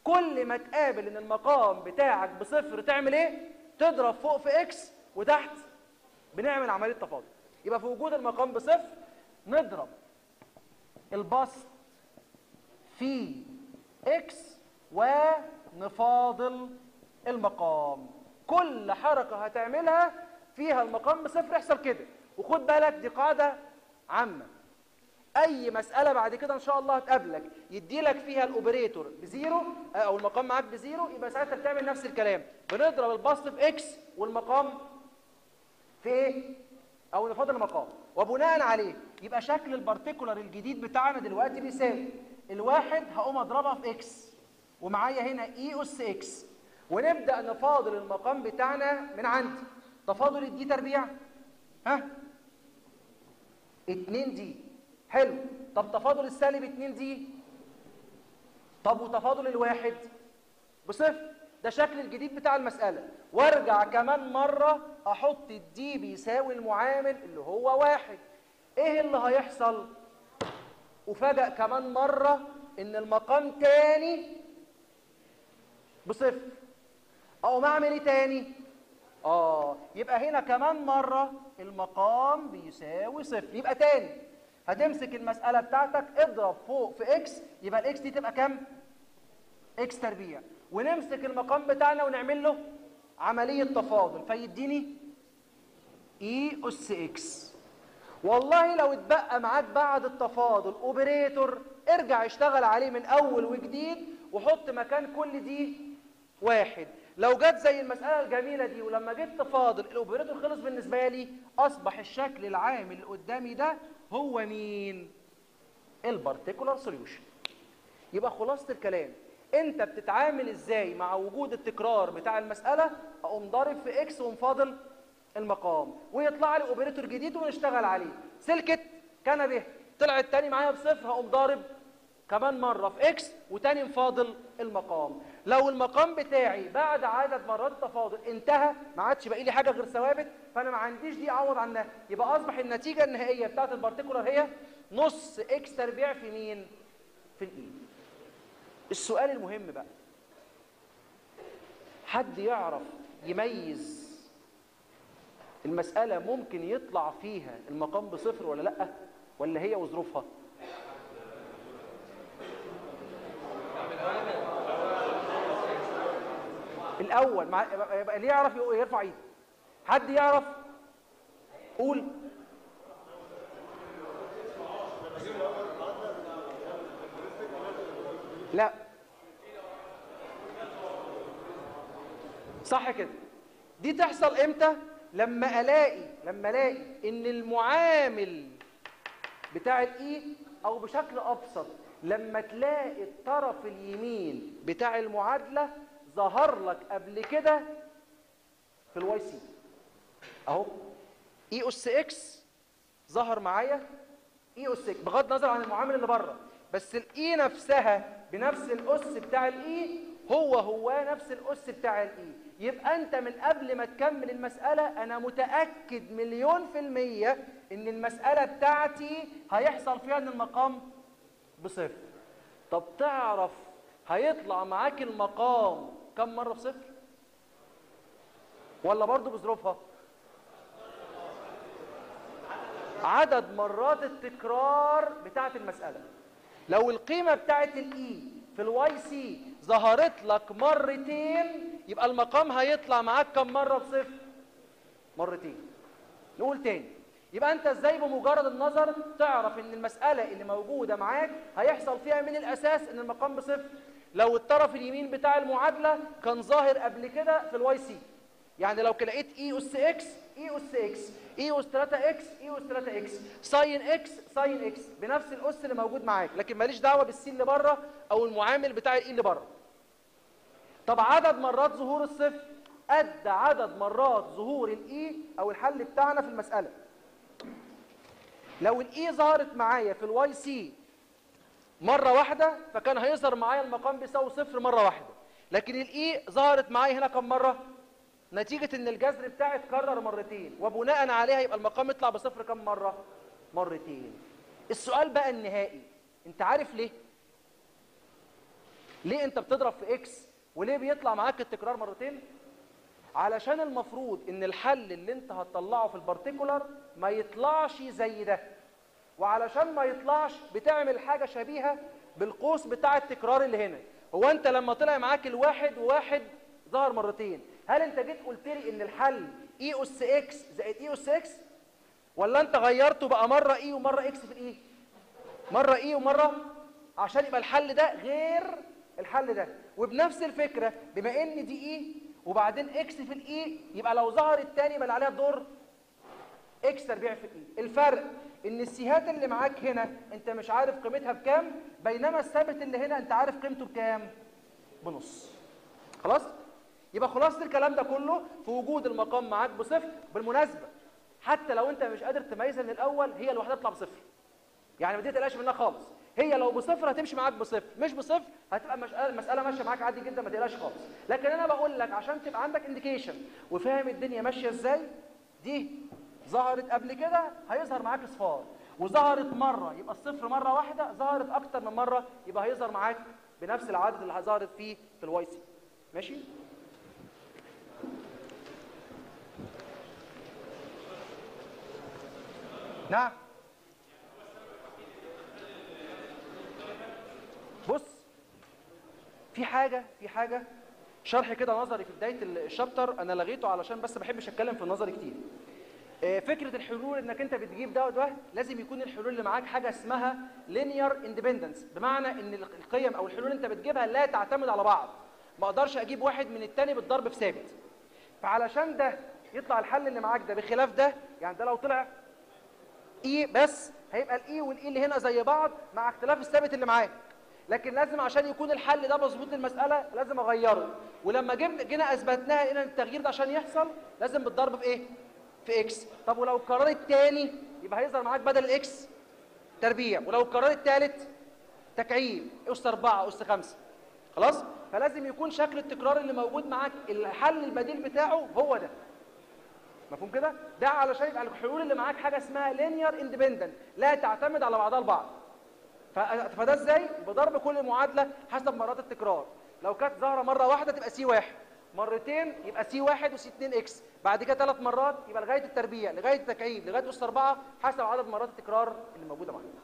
[SPEAKER 1] كل ما تقابل ان المقام بتاعك بصفر تعمل ايه تضرب فوق في اكس وتحت بنعمل عمليه تفاضل يبقى في وجود المقام بصفر نضرب البسط في اكس ونفاضل المقام كل حركه هتعملها فيها المقام بصفر يحصل كده وخد بالك دي قاعده عامه اي مساله بعد كده ان شاء الله هتقابلك يدي لك فيها الاوبريتور بزيرو او المقام معاك بزيرو يبقى ساعتها بتعمل نفس الكلام بنضرب البسط في اكس والمقام في ايه او نفاضل المقام وبناء عليه يبقى شكل البارتيكولار الجديد بتاعنا دلوقتي بيساوي الواحد هقوم اضربها في اكس ومعايا هنا اي اس اكس ونبدا نفاضل المقام بتاعنا من عندي تفاضل الدي تربيع ها 2 دي حلو طب تفاضل السالب 2 دي طب وتفاضل الواحد بصفر ده شكل الجديد بتاع المسألة وارجع كمان مرة احط الدي بيساوي المعامل اللي هو واحد ايه اللي هيحصل وفجأة كمان مرة ان المقام تاني بصفر او اعمل ايه تاني اه يبقى هنا كمان مرة المقام بيساوي صفر يبقى تاني هتمسك المسألة بتاعتك اضرب فوق في اكس يبقى الاكس دي تبقى كام اكس تربيع ونمسك المقام بتاعنا ونعمل له عملية تفاضل فيديني اي اس اكس والله لو اتبقى معاك بعد التفاضل اوبريتور ارجع اشتغل عليه من اول وجديد وحط مكان كل دي واحد لو جت زي المسألة الجميلة دي ولما جيت تفاضل الاوبريتور خلص بالنسبة لي اصبح الشكل العام اللي قدامي ده هو مين البارتيكولار سوليوشن يبقى خلاصة الكلام انت بتتعامل ازاي مع وجود التكرار بتاع المسألة اقوم ضارب في اكس ومفاضل المقام ويطلع لي اوبريتور جديد ونشتغل عليه سلكت كان به طلعت تاني معايا بصفر هقوم ضارب كمان مرة في اكس وتاني مفاضل المقام لو المقام بتاعي بعد عدد مرات التفاضل انتهى ما عادش باقي لي حاجة غير ثوابت فانا ما عنديش دي اعوض عنها يبقى اصبح النتيجة النهائية بتاعت البارتيكولار هي نص اكس تربيع في مين في الاي السؤال المهم بقى حد يعرف يميز المسألة ممكن يطلع فيها المقام بصفر ولا لأ ولا هي وظروفها الأول مع... يبقى اللي يعرف يرفع ايده حد يعرف قول لا صح كده دي تحصل امتى لما الاقي لما الاقي ان المعامل بتاع الاي او بشكل ابسط لما تلاقي الطرف اليمين بتاع المعادله ظهر لك قبل كده في الواي سي اهو اي اس اكس ظهر معايا اي اس اكس بغض النظر عن المعامل اللي بره بس الاي نفسها بنفس الاس بتاع الاي هو هو نفس الاس بتاع الاي يبقى انت من قبل ما تكمل المسألة انا متأكد مليون في المية ان المسألة بتاعتي هيحصل فيها ان المقام بصفر طب تعرف هيطلع معاك المقام كم مرة بصفر ولا برضو بظروفها عدد مرات التكرار بتاعت المسألة لو القيمة بتاعت الاي في الواي سي ظهرت لك مرتين يبقى المقام هيطلع معاك كم مرة بصفر مرتين نقول تاني يبقى انت ازاي بمجرد النظر تعرف ان المسألة اللي موجودة معاك هيحصل فيها من الاساس ان المقام بصفر لو الطرف اليمين بتاع المعادلة كان ظاهر قبل كده في الواي سي يعني لو لقيت اي اس اكس اي اس اكس اي اس 3 اكس اي اس 3 اكس ساين اكس ساين اكس بنفس الاس اللي موجود معاك لكن ماليش دعوه بالسي اللي بره او المعامل بتاع الاي اللي بره طب عدد مرات ظهور الصفر قد عدد مرات ظهور الاي او الحل بتاعنا في المساله لو الاي ظهرت معايا في الواي سي مره واحده فكان هيظهر معايا المقام بيساوي صفر مره واحده لكن الاي ظهرت معايا هنا كم مره نتيجة ان الجذر بتاعي اتكرر مرتين وبناء عليها يبقى المقام يطلع بصفر كم مرة مرتين السؤال بقى النهائي انت عارف ليه ليه انت بتضرب في اكس وليه بيطلع معاك التكرار مرتين علشان المفروض ان الحل اللي انت هتطلعه في البارتيكولار ما يطلعش زي ده وعلشان ما يطلعش بتعمل حاجه شبيهه بالقوس بتاع التكرار اللي هنا هو انت لما طلع معاك الواحد وواحد ظهر مرتين هل انت جيت قلت لي ان الحل اي اس اكس زائد اي اس اكس ولا انت غيرته بقى مره اي ومره اكس في الاي مره اي ومره عشان يبقى الحل ده غير الحل ده وبنفس الفكره بما ان دي اي وبعدين اكس في الاي يبقى لو ظهر الثاني يبقى اللي عليها الدور اكس تربيع في الاي الفرق ان السيهات اللي معاك هنا انت مش عارف قيمتها بكام بينما الثابت اللي هنا انت عارف قيمته بكام بنص خلاص يبقى خلاصه الكلام ده كله في وجود المقام معاك بصفر بالمناسبه حتى لو انت مش قادر تميزها من الاول هي لوحدها تطلع بصفر يعني ما دي تقلقش منها خالص هي لو بصفر هتمشي معاك بصفر مش بصفر هتبقى مساله المساله ماشيه معاك عادي جدا ما تقلقش خالص لكن انا بقول لك عشان تبقى عندك انديكيشن وفاهم الدنيا ماشيه ازاي دي ظهرت قبل كده هيظهر معاك اصفار وظهرت مره يبقى الصفر مره واحده ظهرت اكتر من مره يبقى هيظهر معاك بنفس العدد اللي ظهرت فيه في الواي سي ماشي نعم بص في حاجه في حاجه شرح كده نظري في بدايه الشابتر انا لغيته علشان بس ما بحبش اتكلم في النظري كتير آه، فكره الحلول انك انت بتجيب ده وده لازم يكون الحلول اللي معاك حاجه اسمها لينير اندبندنس بمعنى ان القيم او الحلول اللي انت بتجيبها لا تعتمد على بعض ما اقدرش اجيب واحد من التاني بالضرب في ثابت فعلشان ده يطلع الحل اللي معاك ده بخلاف ده يعني ده لو طلع اي بس هيبقى الاي والاي اللي هنا زي بعض مع اختلاف الثابت اللي معاك لكن لازم عشان يكون الحل ده مظبوط للمساله لازم اغيره ولما جبنا جينا اثبتناها ان التغيير ده عشان يحصل لازم بالضرب في ايه في اكس طب ولو القرار الثاني يبقى هيظهر معاك بدل الاكس تربيع ولو القرار الثالث تكعيب اس 4 اس 5 خلاص فلازم يكون شكل التكرار اللي موجود معاك الحل البديل بتاعه هو ده مفهوم كده ده علشان يبقى الحلول اللي معاك حاجه اسمها لينير اندبندنت لا تعتمد على بعضها البعض ف- فده ازاي بضرب كل معادله حسب مرات التكرار لو كانت ظاهره مره واحده تبقى سي واحد مرتين يبقى سي واحد وسي 2 اكس بعد كده ثلاث مرات يبقى لغايه التربيع لغايه التكعيب لغايه اس 4 حسب عدد مرات التكرار اللي موجوده معاك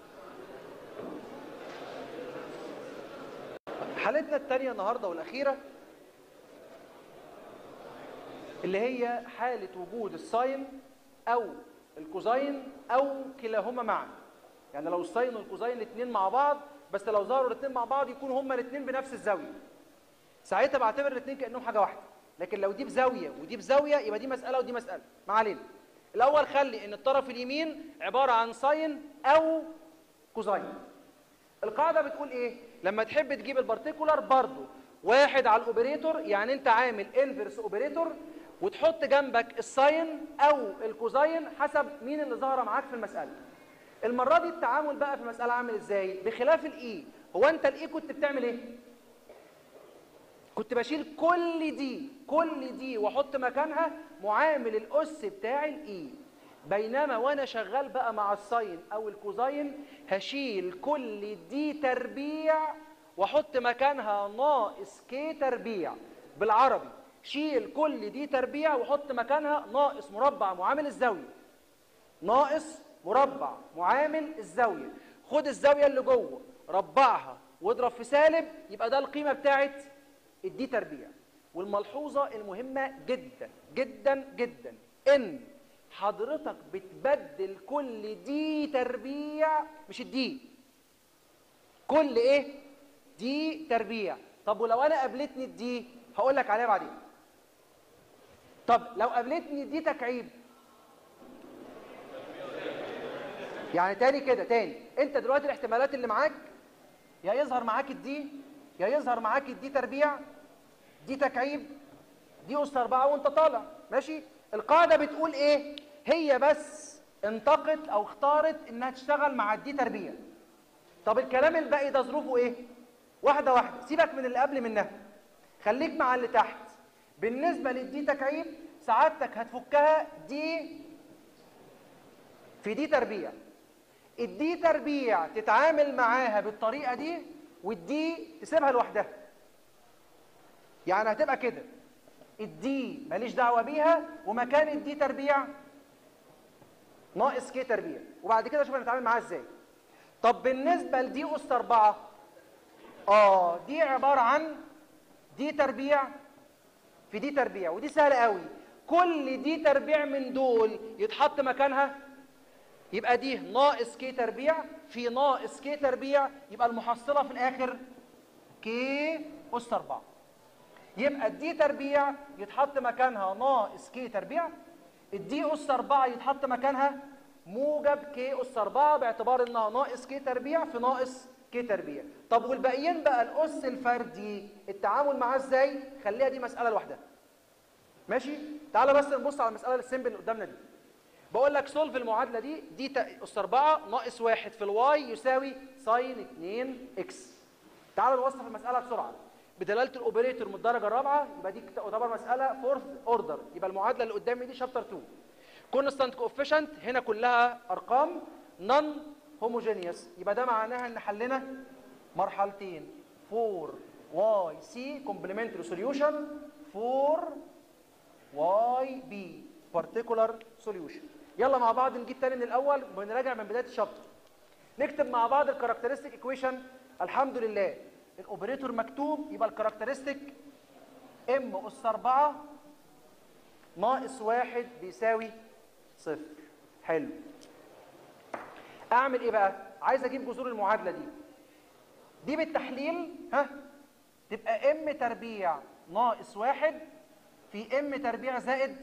[SPEAKER 1] حالتنا الثانيه النهارده والاخيره اللي هي حالة وجود الساين أو الكوزاين أو كلاهما معا يعني لو الساين والكوزاين الاثنين مع بعض بس لو ظهروا الاثنين مع بعض يكونوا هما الاثنين بنفس الزاوية ساعتها بعتبر الاثنين كأنهم حاجة واحدة لكن لو دي بزاوية ودي بزاوية يبقى دي مسألة ودي مسألة ما علينا الأول خلي إن الطرف اليمين عبارة عن ساين أو كوزاين القاعدة بتقول إيه؟ لما تحب تجيب البارتيكولار برضو واحد على الأوبريتور يعني أنت عامل انفرس أوبريتور وتحط جنبك الساين او الكوزاين حسب مين اللي ظهر معاك في المساله المره دي التعامل بقى في المساله عامل ازاي بخلاف الاي هو انت الاي كنت بتعمل ايه كنت بشيل كل دي كل دي واحط مكانها معامل الاس بتاع الاي بينما وانا شغال بقى مع الساين او الكوزاين هشيل كل دي تربيع واحط مكانها ناقص كي تربيع بالعربي شيل كل دي تربيع وحط مكانها ناقص مربع معامل الزاويه ناقص مربع معامل الزاويه خد الزاويه اللي جوه ربعها واضرب في سالب يبقى ده القيمه بتاعت الدي تربيع والملحوظه المهمه جدا جدا جدا ان حضرتك بتبدل كل دي تربيع مش الدي كل ايه دي تربيع طب ولو انا قابلتني الدي هقول لك عليها بعدين طب لو قابلتني دي تكعيب يعني تاني كده تاني انت دلوقتي الاحتمالات اللي معاك يا يظهر معاك الدي يا يظهر معاك الدي تربيع دي تكعيب دي اس 4 وانت طالع ماشي القاعده بتقول ايه هي بس انتقت او اختارت انها تشتغل مع الدي تربيع طب الكلام الباقي ده ظروفه ايه واحده واحده سيبك من اللي قبل منها خليك مع اللي تحت بالنسبه للدي تكعيب سعادتك هتفكها دي في دي تربيع الدي تربيع تتعامل معاها بالطريقه دي والدي تسيبها لوحدها يعني هتبقى كده الدي ماليش دعوه بيها ومكان الدي تربيع ناقص كي تربيع وبعد كده شوف هنتعامل معاها ازاي طب بالنسبه لدي اس 4 اه دي عباره عن دي تربيع في دي تربيع ودي سهله قوي كل دي تربيع من دول يتحط مكانها يبقى دي ناقص كي تربيع في ناقص كي تربيع يبقى المحصله في الاخر كي اس 4 يبقى الدي تربيع يتحط مكانها ناقص كي تربيع الدي اس 4 يتحط مكانها موجب كي اس 4 باعتبار انها ناقص كي تربيع في ناقص كي تربيع طب والباقيين بقى الاس الفردي التعامل معاه ازاي خليها دي مساله لوحدها ماشي تعالى بس نبص على المساله السيمبل اللي قدامنا دي بقول لك سولف المعادله دي دي تا- اس 4 ناقص 1 في الواي يساوي ساين 2 اكس تعالى نوصف المساله بسرعه بدلاله الاوبريتور من الدرجه الرابعه يبقى دي تعتبر مساله فورث اوردر يبقى المعادله اللي قدامي دي شابتر 2 كونستانت كوفيشنت هنا كلها ارقام نون هوموجينيوس يبقى ده معناها ان حلنا مرحلتين 4 واي سي كومبلمنتري سوليوشن 4 واي بي بارتيكولار سوليوشن يلا مع بعض نجيب تاني من الاول ونراجع من بدايه الشابتر نكتب مع بعض الكاركترستيك ايكويشن الحمد لله الاوبريتور مكتوب يبقى الكاركترستيك ام اس 4 ناقص واحد بيساوي صفر حلو اعمل ايه بقى عايز اجيب جذور المعادله دي دي بالتحليل ها تبقى ام تربيع ناقص واحد في ام تربيع زائد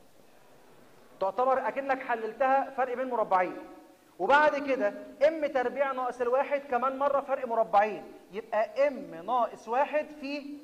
[SPEAKER 1] تعتبر اكنك حللتها فرق بين مربعين وبعد كده ام تربيع ناقص الواحد كمان مره فرق مربعين يبقى ام ناقص واحد في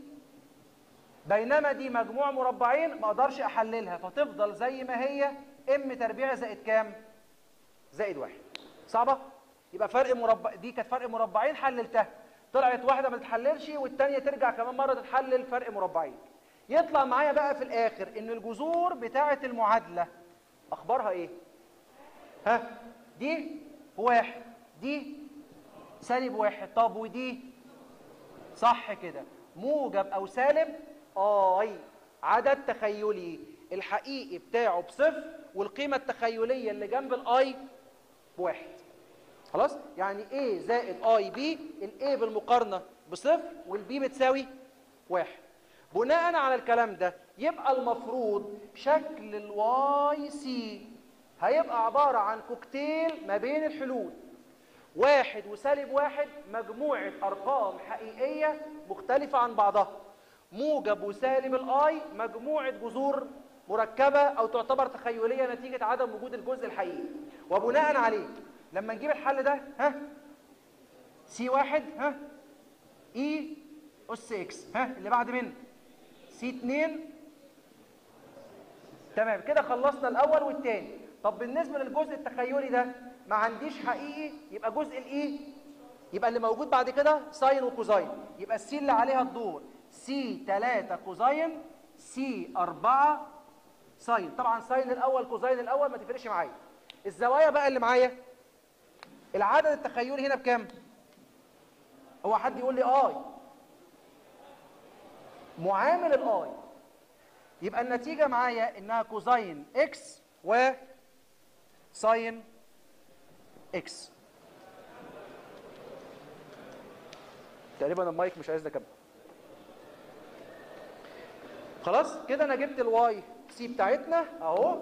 [SPEAKER 1] بينما دي مجموع مربعين ما اقدرش احللها فتفضل زي ما هي ام تربيع زائد كام زائد واحد صعبه يبقى فرق مربع دي كانت فرق مربعين حللتها طلعت واحده ما تتحللش والثانيه ترجع كمان مره تتحلل فرق مربعين يطلع معايا بقى في الاخر ان الجذور بتاعه المعادله اخبارها ايه ها دي واحد دي سالب واحد طب ودي صح كده موجب او سالب اي عدد تخيلي الحقيقي بتاعه بصفر والقيمه التخيليه اللي جنب الاي بواحد خلاص يعني A زائد اي بي الاي بالمقارنه بصفر والبي بتساوي واحد بناء على الكلام ده يبقى المفروض شكل الواي سي هيبقى عباره عن كوكتيل ما بين الحلول واحد وسالب واحد مجموعة أرقام حقيقية مختلفة عن بعضها موجب وسالب الآي مجموعة جذور مركبة أو تعتبر تخيلية نتيجة عدم وجود الجزء الحقيقي وبناء عليه لما نجيب الحل ده ها سي واحد ها اي اس اكس ها اللي بعد منه سي 2 تمام كده خلصنا الاول والثاني طب بالنسبه للجزء التخيلي ده ما عنديش حقيقي يبقى جزء الاي يبقى اللي موجود بعد كده ساين وكوزاين يبقى السي اللي عليها الدور سي 3 كوزاين سي 4 ساين طبعا ساين الاول كوزاين الاول ما تفرقش معايا الزوايا بقى اللي معايا العدد التخيلي هنا بكام هو حد يقول لي اي معامل الاي يبقى النتيجه معايا انها كوزاين اكس و ساين اكس تقريبا المايك مش عايزنا كمل خلاص كده انا جبت الواي سي بتاعتنا اهو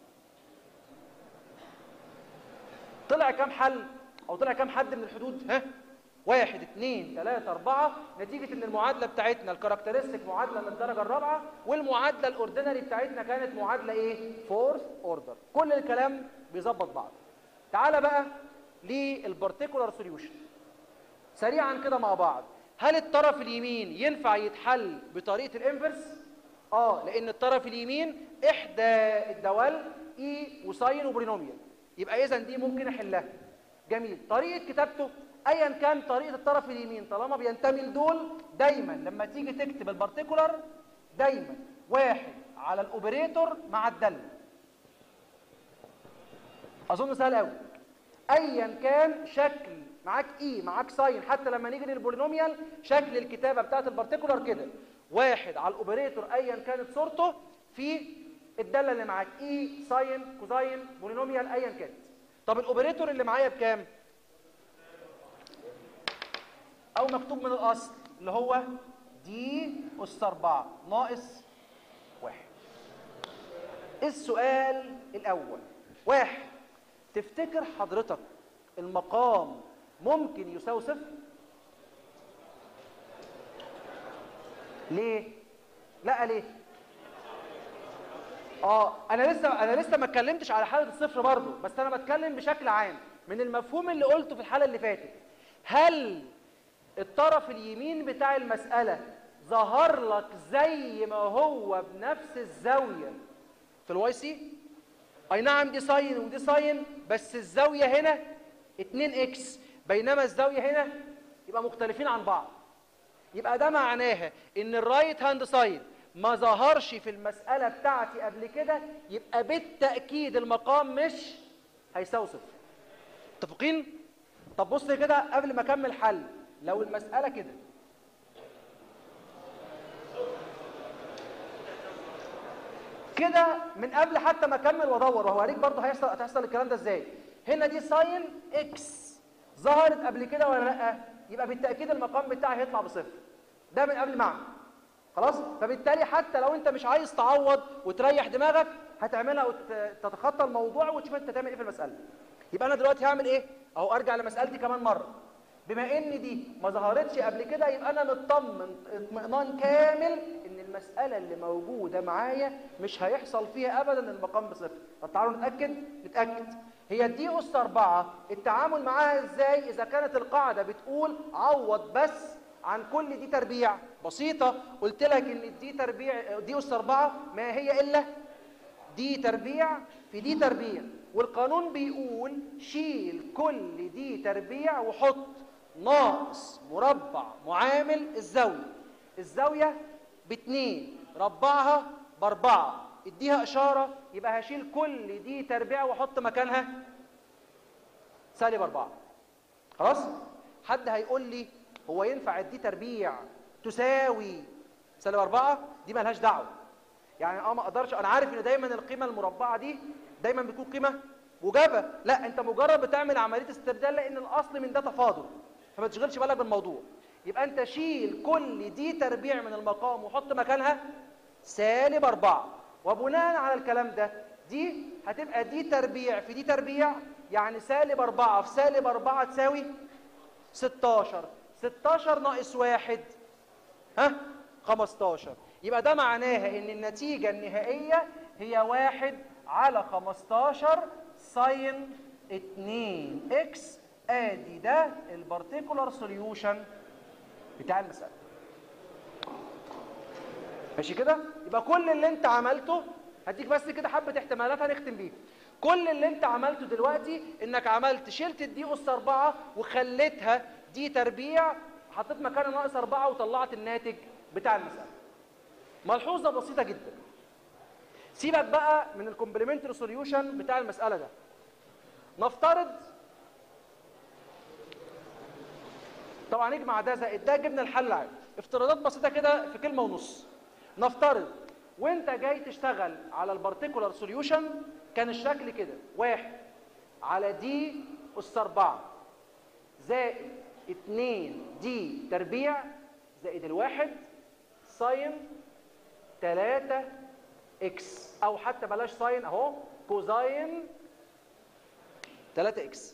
[SPEAKER 1] طلع كام حل او طلع كام حد من الحدود ها واحد اثنين ثلاثة أربعة نتيجة إن المعادلة بتاعتنا الكاركترستيك معادلة من الدرجة الرابعة والمعادلة الأوردينري بتاعتنا كانت معادلة إيه؟ فورث أوردر كل الكلام بيظبط بعض تعالى بقى للبارتيكولار سوليوشن سريعا كده مع بعض هل الطرف اليمين ينفع يتحل بطريقة الانفرس؟ اه لأن الطرف اليمين إحدى الدوال إي وساين وبرينوميال يبقى إذا دي ممكن أحلها جميل طريقة كتابته ايا كان طريقه الطرف اليمين طالما بينتمي لدول دايما لما تيجي تكتب البارتيكولار دايما واحد على الاوبريتور مع الدل اظن سهل قوي ايا كان شكل معاك اي معاك ساين حتى لما نيجي للبولينوميال شكل الكتابه بتاعت البارتيكولار كده واحد على الاوبريتور ايا كانت صورته في الداله اللي معاك اي ساين كوزاين بولينوميال ايا كانت طب الاوبريتور اللي معايا بكام او مكتوب من الاصل اللي هو دي اس 4 ناقص واحد السؤال الاول واحد تفتكر حضرتك المقام ممكن يساوي صفر ليه لا ليه اه انا لسه انا لسه ما اتكلمتش على حاله الصفر برضه بس انا بتكلم بشكل عام من المفهوم اللي قلته في الحاله اللي فاتت هل الطرف اليمين بتاع المساله ظهر لك زي ما هو بنفس الزاويه في الواي سي اي نعم دي ساين ودي ساين بس الزاويه هنا 2 اكس بينما الزاويه هنا يبقى مختلفين عن بعض يبقى ده معناها ان الرايت هاند سايد ما ظهرش في المساله بتاعتي قبل كده يبقى بالتاكيد المقام مش هيساوي صفر متفقين طب بص كده قبل ما اكمل حل لو المساله كده كده من قبل حتى ما اكمل وادور وهوريك برضه هيحصل هتحصل الكلام ده ازاي هنا دي ساين اكس ظهرت قبل كده ولا لا يبقى بالتاكيد المقام بتاعي هيطلع بصفر ده من قبل معنى خلاص فبالتالي حتى لو انت مش عايز تعوض وتريح دماغك هتعملها وتتخطى الموضوع وتشوف انت تعمل ايه في المساله يبقى انا دلوقتي هعمل ايه اهو ارجع لمسالتي كمان مره بما ان دي ما ظهرتش قبل كده يبقى انا مطمن اطمئنان كامل ان المساله اللي موجوده معايا مش هيحصل فيها ابدا المقام بصفر طب تعالوا نتاكد نتاكد هي دي اس 4 التعامل معاها ازاي اذا كانت القاعده بتقول عوض بس عن كل دي تربيع بسيطه قلت لك ان دي تربيع دي اس 4 ما هي الا دي تربيع في دي تربيع والقانون بيقول شيل كل دي تربيع وحط ناقص مربع معامل الزاويه الزاويه باتنين ربعها باربعه اديها اشاره يبقى هشيل كل دي تربيع واحط مكانها سالب اربعه خلاص حد هيقول لي هو ينفع دي تربيع تساوي سالب اربعه دي مالهاش دعوه يعني اه ما اقدرش انا عارف ان دايما القيمه المربعه دي دايما بتكون قيمه موجبه لا انت مجرد بتعمل عمليه استبدال لان الاصل من ده تفاضل فما تشغلش بالك بالموضوع يبقى انت شيل كل دي تربيع من المقام وحط مكانها سالب أربعة وبناء على الكلام ده دي هتبقى دي تربيع في دي تربيع يعني سالب أربعة في سالب أربعة تساوي 16 16 ناقص واحد ها 15 يبقى ده معناها ان النتيجة النهائية هي واحد على 15 ساين 2 اكس ادي ده البارتيكولار سوليوشن بتاع المسألة ماشي كده يبقى كل اللي انت عملته هديك بس كده حبة احتمالات هنختم بيها كل اللي انت عملته دلوقتي انك عملت شلت الدي اس 4 وخليتها دي تربيع حطيت مكانها ناقص 4 وطلعت الناتج بتاع المسألة ملحوظة بسيطة جدا سيبك بقى من الكومبلمنتري سوليوشن بتاع المسألة ده نفترض طبعا نجمع ده زائد ده جبنا الحل عادي افتراضات بسيطة كده في كلمة ونص نفترض وانت جاي تشتغل على البارتيكولار سوليوشن كان الشكل كده واحد على دي أس 4 زائد 2 دي تربيع زائد الواحد ساين 3 اكس او حتى بلاش ساين اهو كوزاين 3 اكس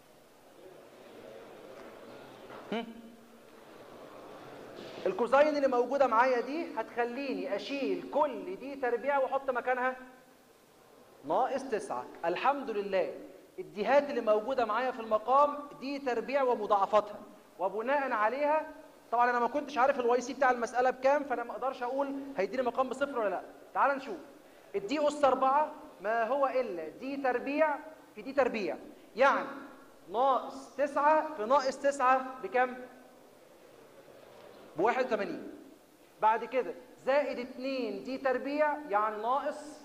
[SPEAKER 1] الكوزاين اللي موجوده معايا دي هتخليني اشيل كل دي تربيع واحط مكانها ناقص 9 الحمد لله الديهات اللي موجوده معايا في المقام دي تربيع ومضاعفاتها وبناء عليها طبعا انا ما كنتش عارف الواي سي بتاع المساله بكام فانا ما اقدرش اقول هيديني مقام بصفر ولا لا تعال نشوف الدي اس 4 ما هو الا دي تربيع في دي تربيع يعني ناقص 9 في ناقص 9 بكام ب 81 بعد كده زائد 2 دي تربيع يعني ناقص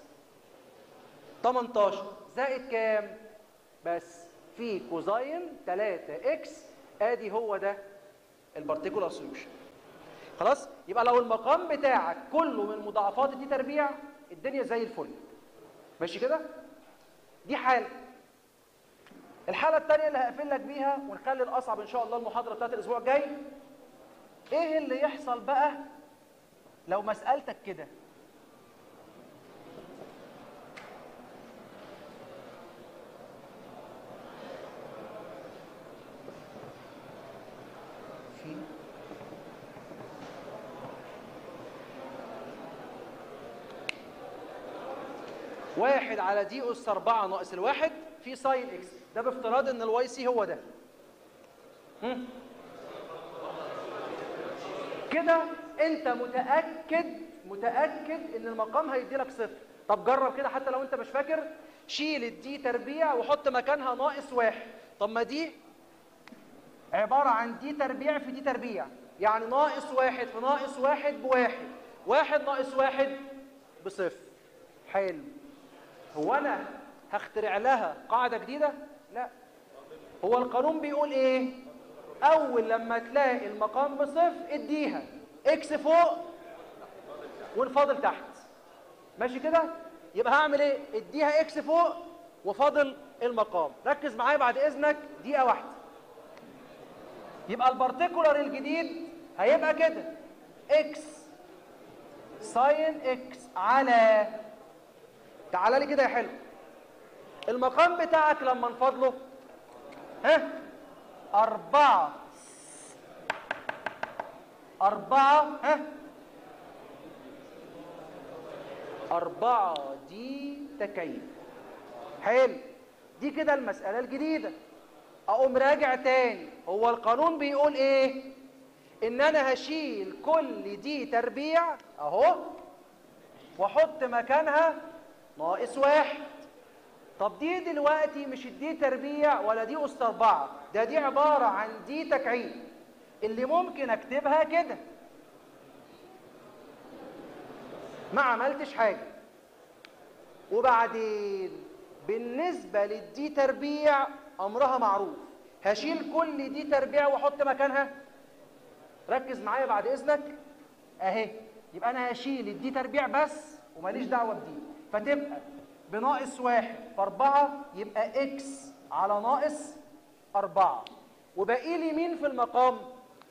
[SPEAKER 1] 18 زائد كام بس في كوزاين 3 اكس ادي هو ده البارتيكولار سوليوشن خلاص يبقى لو المقام بتاعك كله من مضاعفات دي تربيع الدنيا زي الفل ماشي كده دي حاله الحاله الثانيه اللي هقفل لك بيها ونخلي الاصعب ان شاء الله المحاضره بتاعت الاسبوع الجاي ايه اللي يحصل بقى لو مسالتك كده في واحد على دي أس أربعة ناقص الواحد في ساين إكس ده بافتراض إن الواي سي هو ده هم؟ كده أنت متأكد متأكد إن المقام هيدي لك صفر طب جرب كده حتى لو أنت مش فاكر شيل الدي تربيع وحط مكانها ناقص واحد طب ما دي عبارة عن دي تربيع في دي تربيع يعني ناقص واحد في ناقص واحد بواحد واحد ناقص واحد بصفر حلو هو أنا هخترع لها قاعدة جديدة؟ لا هو القانون بيقول إيه؟ أول لما تلاقي المقام بصفر اديها إكس فوق والفاضل تحت ماشي كده؟ يبقى هعمل إيه؟ اديها إكس فوق وفاضل المقام ركز معايا بعد إذنك دقيقة واحدة يبقى البارتيكولار الجديد هيبقى كده اكس ساين اكس على تعالى لي كده يا حلو المقام بتاعك لما نفضله ها أربعة أربعة ها أربعة دي تكيف حلو دي كده المسألة الجديدة اقوم راجع تاني هو القانون بيقول ايه ان انا هشيل كل دي تربيع اهو واحط مكانها ناقص واحد طب دي دلوقتي مش دي تربيع ولا دي اس اربعة ده دي عبارة عن دي تكعيب اللي ممكن اكتبها كده ما عملتش حاجة وبعدين بالنسبة للدي تربيع امرها معروف هشيل كل دي تربيع واحط مكانها ركز معايا بعد اذنك اهي يبقى انا هشيل الدي تربيع بس وماليش دعوه بدي فتبقى بناقص واحد في أربعة يبقى اكس على ناقص أربعة وباقي لي مين في المقام؟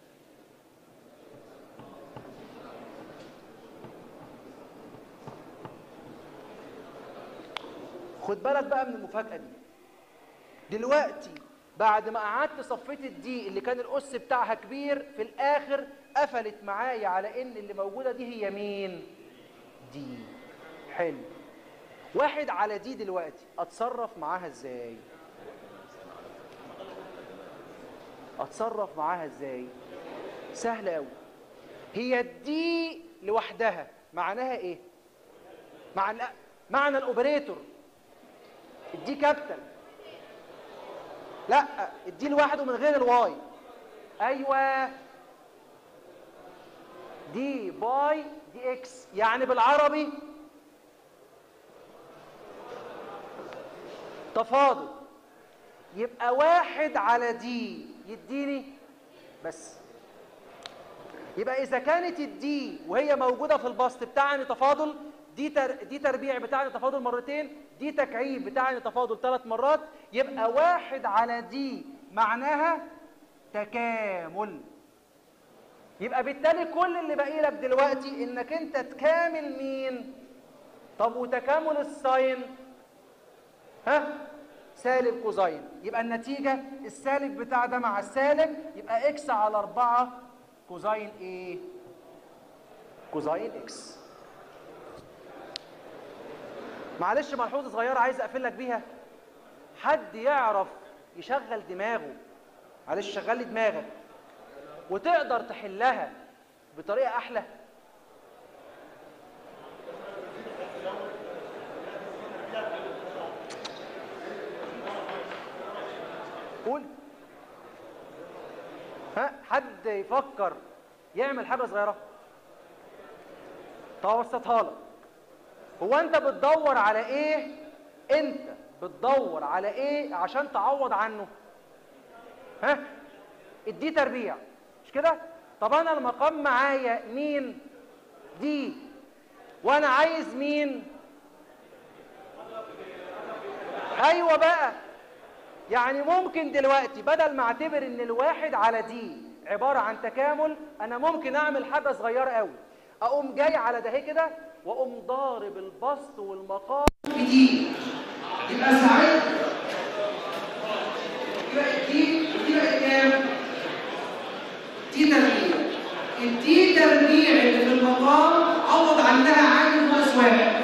[SPEAKER 1] خد بالك بقى من المفاجأة دي دلوقتي بعد ما قعدت صفيت الدي اللي كان الأس بتاعها كبير في الآخر قفلت معايا على إن اللي موجودة دي هي مين؟ دي حلو واحد على دي دلوقتي أتصرف معاها إزاي؟ أتصرف معاها إزاي؟ سهل أوي هي الدي لوحدها معناها إيه؟ معنى معنى الأوبريتور الدي كابيتال لا الدي لوحده من غير الواي ايوه دي باي دي اكس يعني بالعربي تفاضل يبقى واحد على دي يديني بس يبقى اذا كانت الدي وهي موجوده في البسط بتاعني تفاضل دي تر... دي تربيع بتاعني تفاضل مرتين دي تكعيب بتاعني تفاضل ثلاث مرات يبقى واحد على دي معناها تكامل يبقى بالتالي كل اللي باقي لك دلوقتي انك انت تكامل مين طب وتكامل الساين ها سالب كوزين يبقى النتيجة السالب بتاع ده مع السالب يبقى اكس على أربعة كوزين ايه كوزين اكس معلش ملحوظه صغيره عايز اقفل لك بيها حد يعرف يشغل دماغه معلش شغل لي دماغك وتقدر تحلها بطريقه احلى قول ها حد يفكر يعمل حاجه صغيره توسطها لك هو انت بتدور على ايه انت بتدور على ايه عشان تعوض عنه ها الدي تربيع مش كده طب انا المقام معايا مين دي وانا عايز مين ايوه بقى يعني ممكن دلوقتي بدل ما اعتبر ان الواحد على دي عبارة عن تكامل انا ممكن اعمل حاجة صغيرة قوي اقوم جاي على ده كده واقوم ضارب البسط والمقام بدي يبقى ساعتها يبقى الدي ودي بقت كام؟ دي تربيع الدي تربيع اللي في المقام عوض عنها عادي ناقص واحد